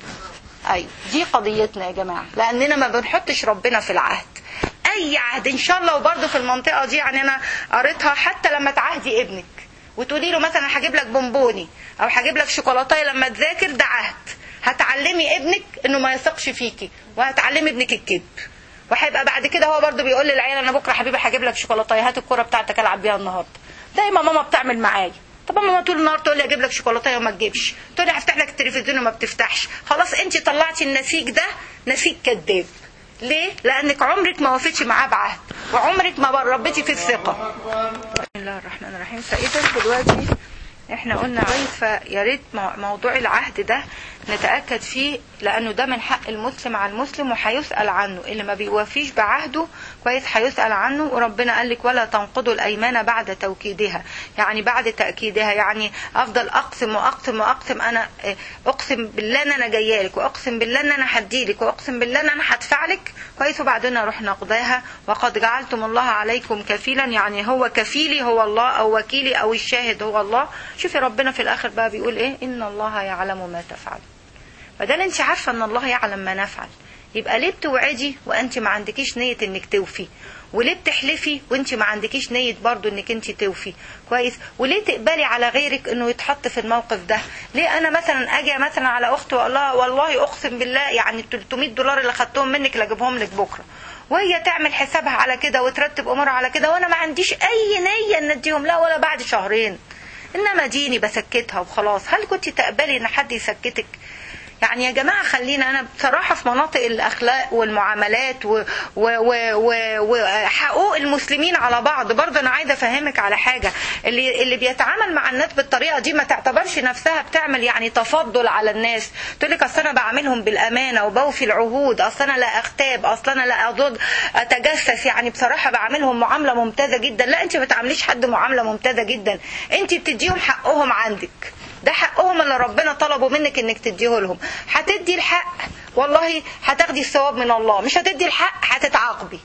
ايوه دي قضيتنا يا جماعه لاننا ما بنحطش ربنا في العهد اي عهد ان شاء الله وبرده في المنطقه دي يعني انا قريتها حتى لما تعهدي ابنك وتقولي له مثلا هجيب لك بونبوني او هجيب لك شوكولاته لما تذاكر ده عهد هتعلمي ابنك انه ما يثقش فيكي وهتعلمي ابنك الكذب وهيبقى بعد كده هو برضه بيقول للعيال انا بكره حبيبي هجيب لك شوكولاته هات الكوره بتاعتك العب بيها النهارده دايما ماما بتعمل معايا طب ماما طول النهار تقول لي اجيب لك شوكولاته وما تجيبش تقول لي هفتح لك التلفزيون وما بتفتحش خلاص انت طلعتي النسيج ده نسيج كذاب ليه؟ لأنك عمرك ما وفيتش معاه بعهد وعمرك ما ربيتي في الثقة. بسم الله الرحمن الرحيم فإذا دلوقتي احنا قلنا عايز فيا ريت موضوع العهد ده نتاكد فيه لانه ده من حق المسلم على المسلم وهيسال عنه اللي ما بيوفيش بعهده كويس هيسال عنه وربنا قال لك ولا تنقضوا الايمان بعد توكيدها يعني بعد تاكيدها يعني افضل اقسم واقسم واقسم انا اقسم بالله ان انا جايه لك واقسم بالله ان انا هديلك واقسم بالله ان انا هدفع لك كويس وبعدين اروح نقضاها وقد جعلتم الله عليكم كفيلا يعني هو كفيلي هو الله او وكيلي او الشاهد هو الله شوفي ربنا في الاخر بقى بيقول ايه ان الله يعلم ما تفعل بدل انت عارفه ان الله يعلم ما نفعل يبقى ليه بتوعدي وانت ما عندكيش نيه انك توفي وليه بتحلفي وانت ما عندكيش نيه برضو انك انت توفي كويس وليه تقبلي على غيرك انه يتحط في الموقف ده ليه انا مثلا اجي مثلا على اختي واقول لها والله اقسم بالله يعني 300 دولار اللي خدتهم منك اللي اجيبهم لك بكره وهي تعمل حسابها على كده وترتب امورها على كده وانا ما عنديش اي نيه ان اديهم لا ولا بعد شهرين انما ديني بسكتها وخلاص هل كنت تقبلي ان حد يسكتك يعني يا جماعة خلينا أنا بصراحة في مناطق الأخلاق والمعاملات وحقوق المسلمين على بعض برضه أنا عايزة أفهمك على حاجة اللي اللي بيتعامل مع الناس بالطريقة دي ما تعتبرش نفسها بتعمل يعني تفضل على الناس تقول لك أصل أنا بعاملهم بالأمانة وبوفي العهود أصل أنا لا أغتاب أصل أنا لا أضد أتجسس يعني بصراحة بعاملهم معاملة ممتازة جدا لا أنت ما بتعامليش حد معاملة ممتازة جدا أنت بتديهم حقهم عندك ده حقهم اللي ربنا طلبوا منك انك تديه لهم هتدي الحق والله هتاخدي الثواب من الله مش هتدي الحق هتتعاقبي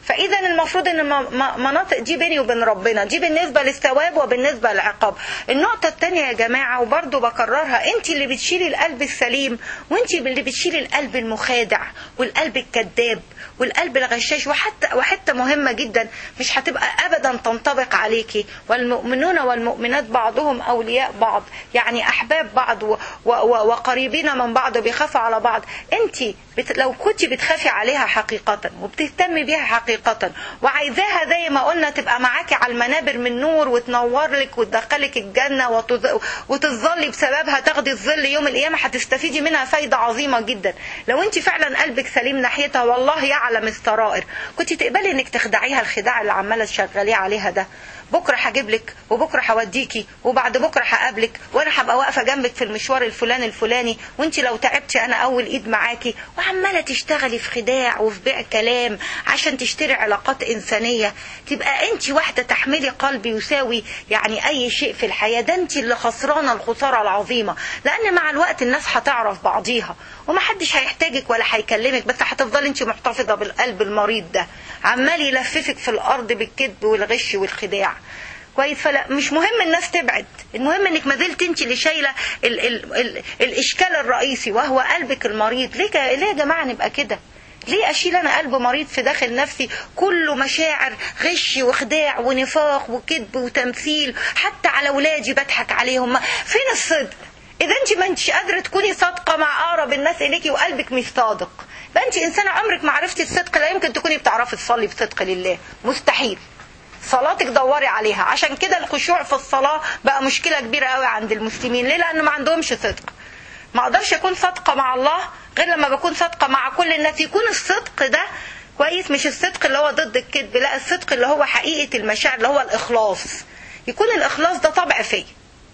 فاذا المفروض ان م- م- مناطق دي بيني وبين ربنا دي بالنسبه للثواب وبالنسبه للعقاب النقطه الثانيه يا جماعه وبرضه بكررها انت اللي بتشيلي القلب السليم وانت اللي بتشيلي القلب المخادع والقلب الكذاب والقلب الغشاش وحتى وحته مهمه جدا مش هتبقى ابدا تنطبق عليكي والمؤمنون والمؤمنات بعضهم اولياء بعض يعني احباب بعض و و و وقريبين من بعض وبيخافوا على بعض انت بت لو كنت بتخافي عليها حقيقه وبتهتمي بيها حقيقه وعايزاها زي ما قلنا تبقى معاكي على المنابر من نور وتنور لك وتدخلك الجنه وتز- وتظلي بسببها تاخدي الظل يوم القيامه هتستفيدي منها فايده عظيمه جدا لو انت فعلا قلبك سليم ناحيتها والله يعلم السرائر كنت تقبلي انك تخدعيها الخداع اللي عماله تشغليه عليها ده بكره هجيب لك وبكره هوديكي وبعد بكره هقابلك وانا هبقى واقفه جنبك في المشوار الفلاني الفلاني وانت لو تعبتي انا اول ايد معاكي وعماله تشتغلي في خداع وفي بيع كلام عشان تشتري علاقات انسانيه تبقى انت واحده تحملي قلب يساوي يعني اي شيء في الحياه ده انت اللي خسرانه الخساره العظيمه لان مع الوقت الناس هتعرف بعضيها ومحدش هيحتاجك ولا هيكلمك بس هتفضلي انت محتفظه بالقلب المريض ده عمال يلففك في الارض بالكذب والغش والخداع كويس فلا مش مهم الناس تبعد المهم انك ما زلت انت اللي شايله ال ال ال الاشكال الرئيسي وهو قلبك المريض ليه ك- ليه يا جماعه نبقى كده ليه اشيل انا قلب مريض في داخل نفسي كله مشاعر غش وخداع ونفاق وكذب وتمثيل حتى على اولادي بضحك عليهم ما- فين الصدق اذا انت ما انتش قادره تكوني صادقه مع اقرب الناس اليكي وقلبك مش صادق يبقى انت انسانه عمرك ما عرفتي الصدق لا يمكن تكوني بتعرفي تصلي بصدق لله مستحيل صلاتك دوري عليها عشان كده الخشوع في الصلاة بقى مشكلة كبيرة قوي عند المسلمين ليه لأنه ما عندهمش صدق ما اقدرش اكون صادقة مع الله غير لما بكون صادقة مع كل الناس يكون الصدق ده كويس مش الصدق اللي هو ضد الكذب لا الصدق اللي هو حقيقة المشاعر اللي هو الإخلاص يكون الإخلاص ده طبع فيا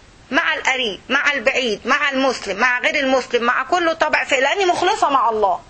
مع القريب مع البعيد مع المسلم مع غير المسلم مع كله طبع فيا لأني مخلصة مع الله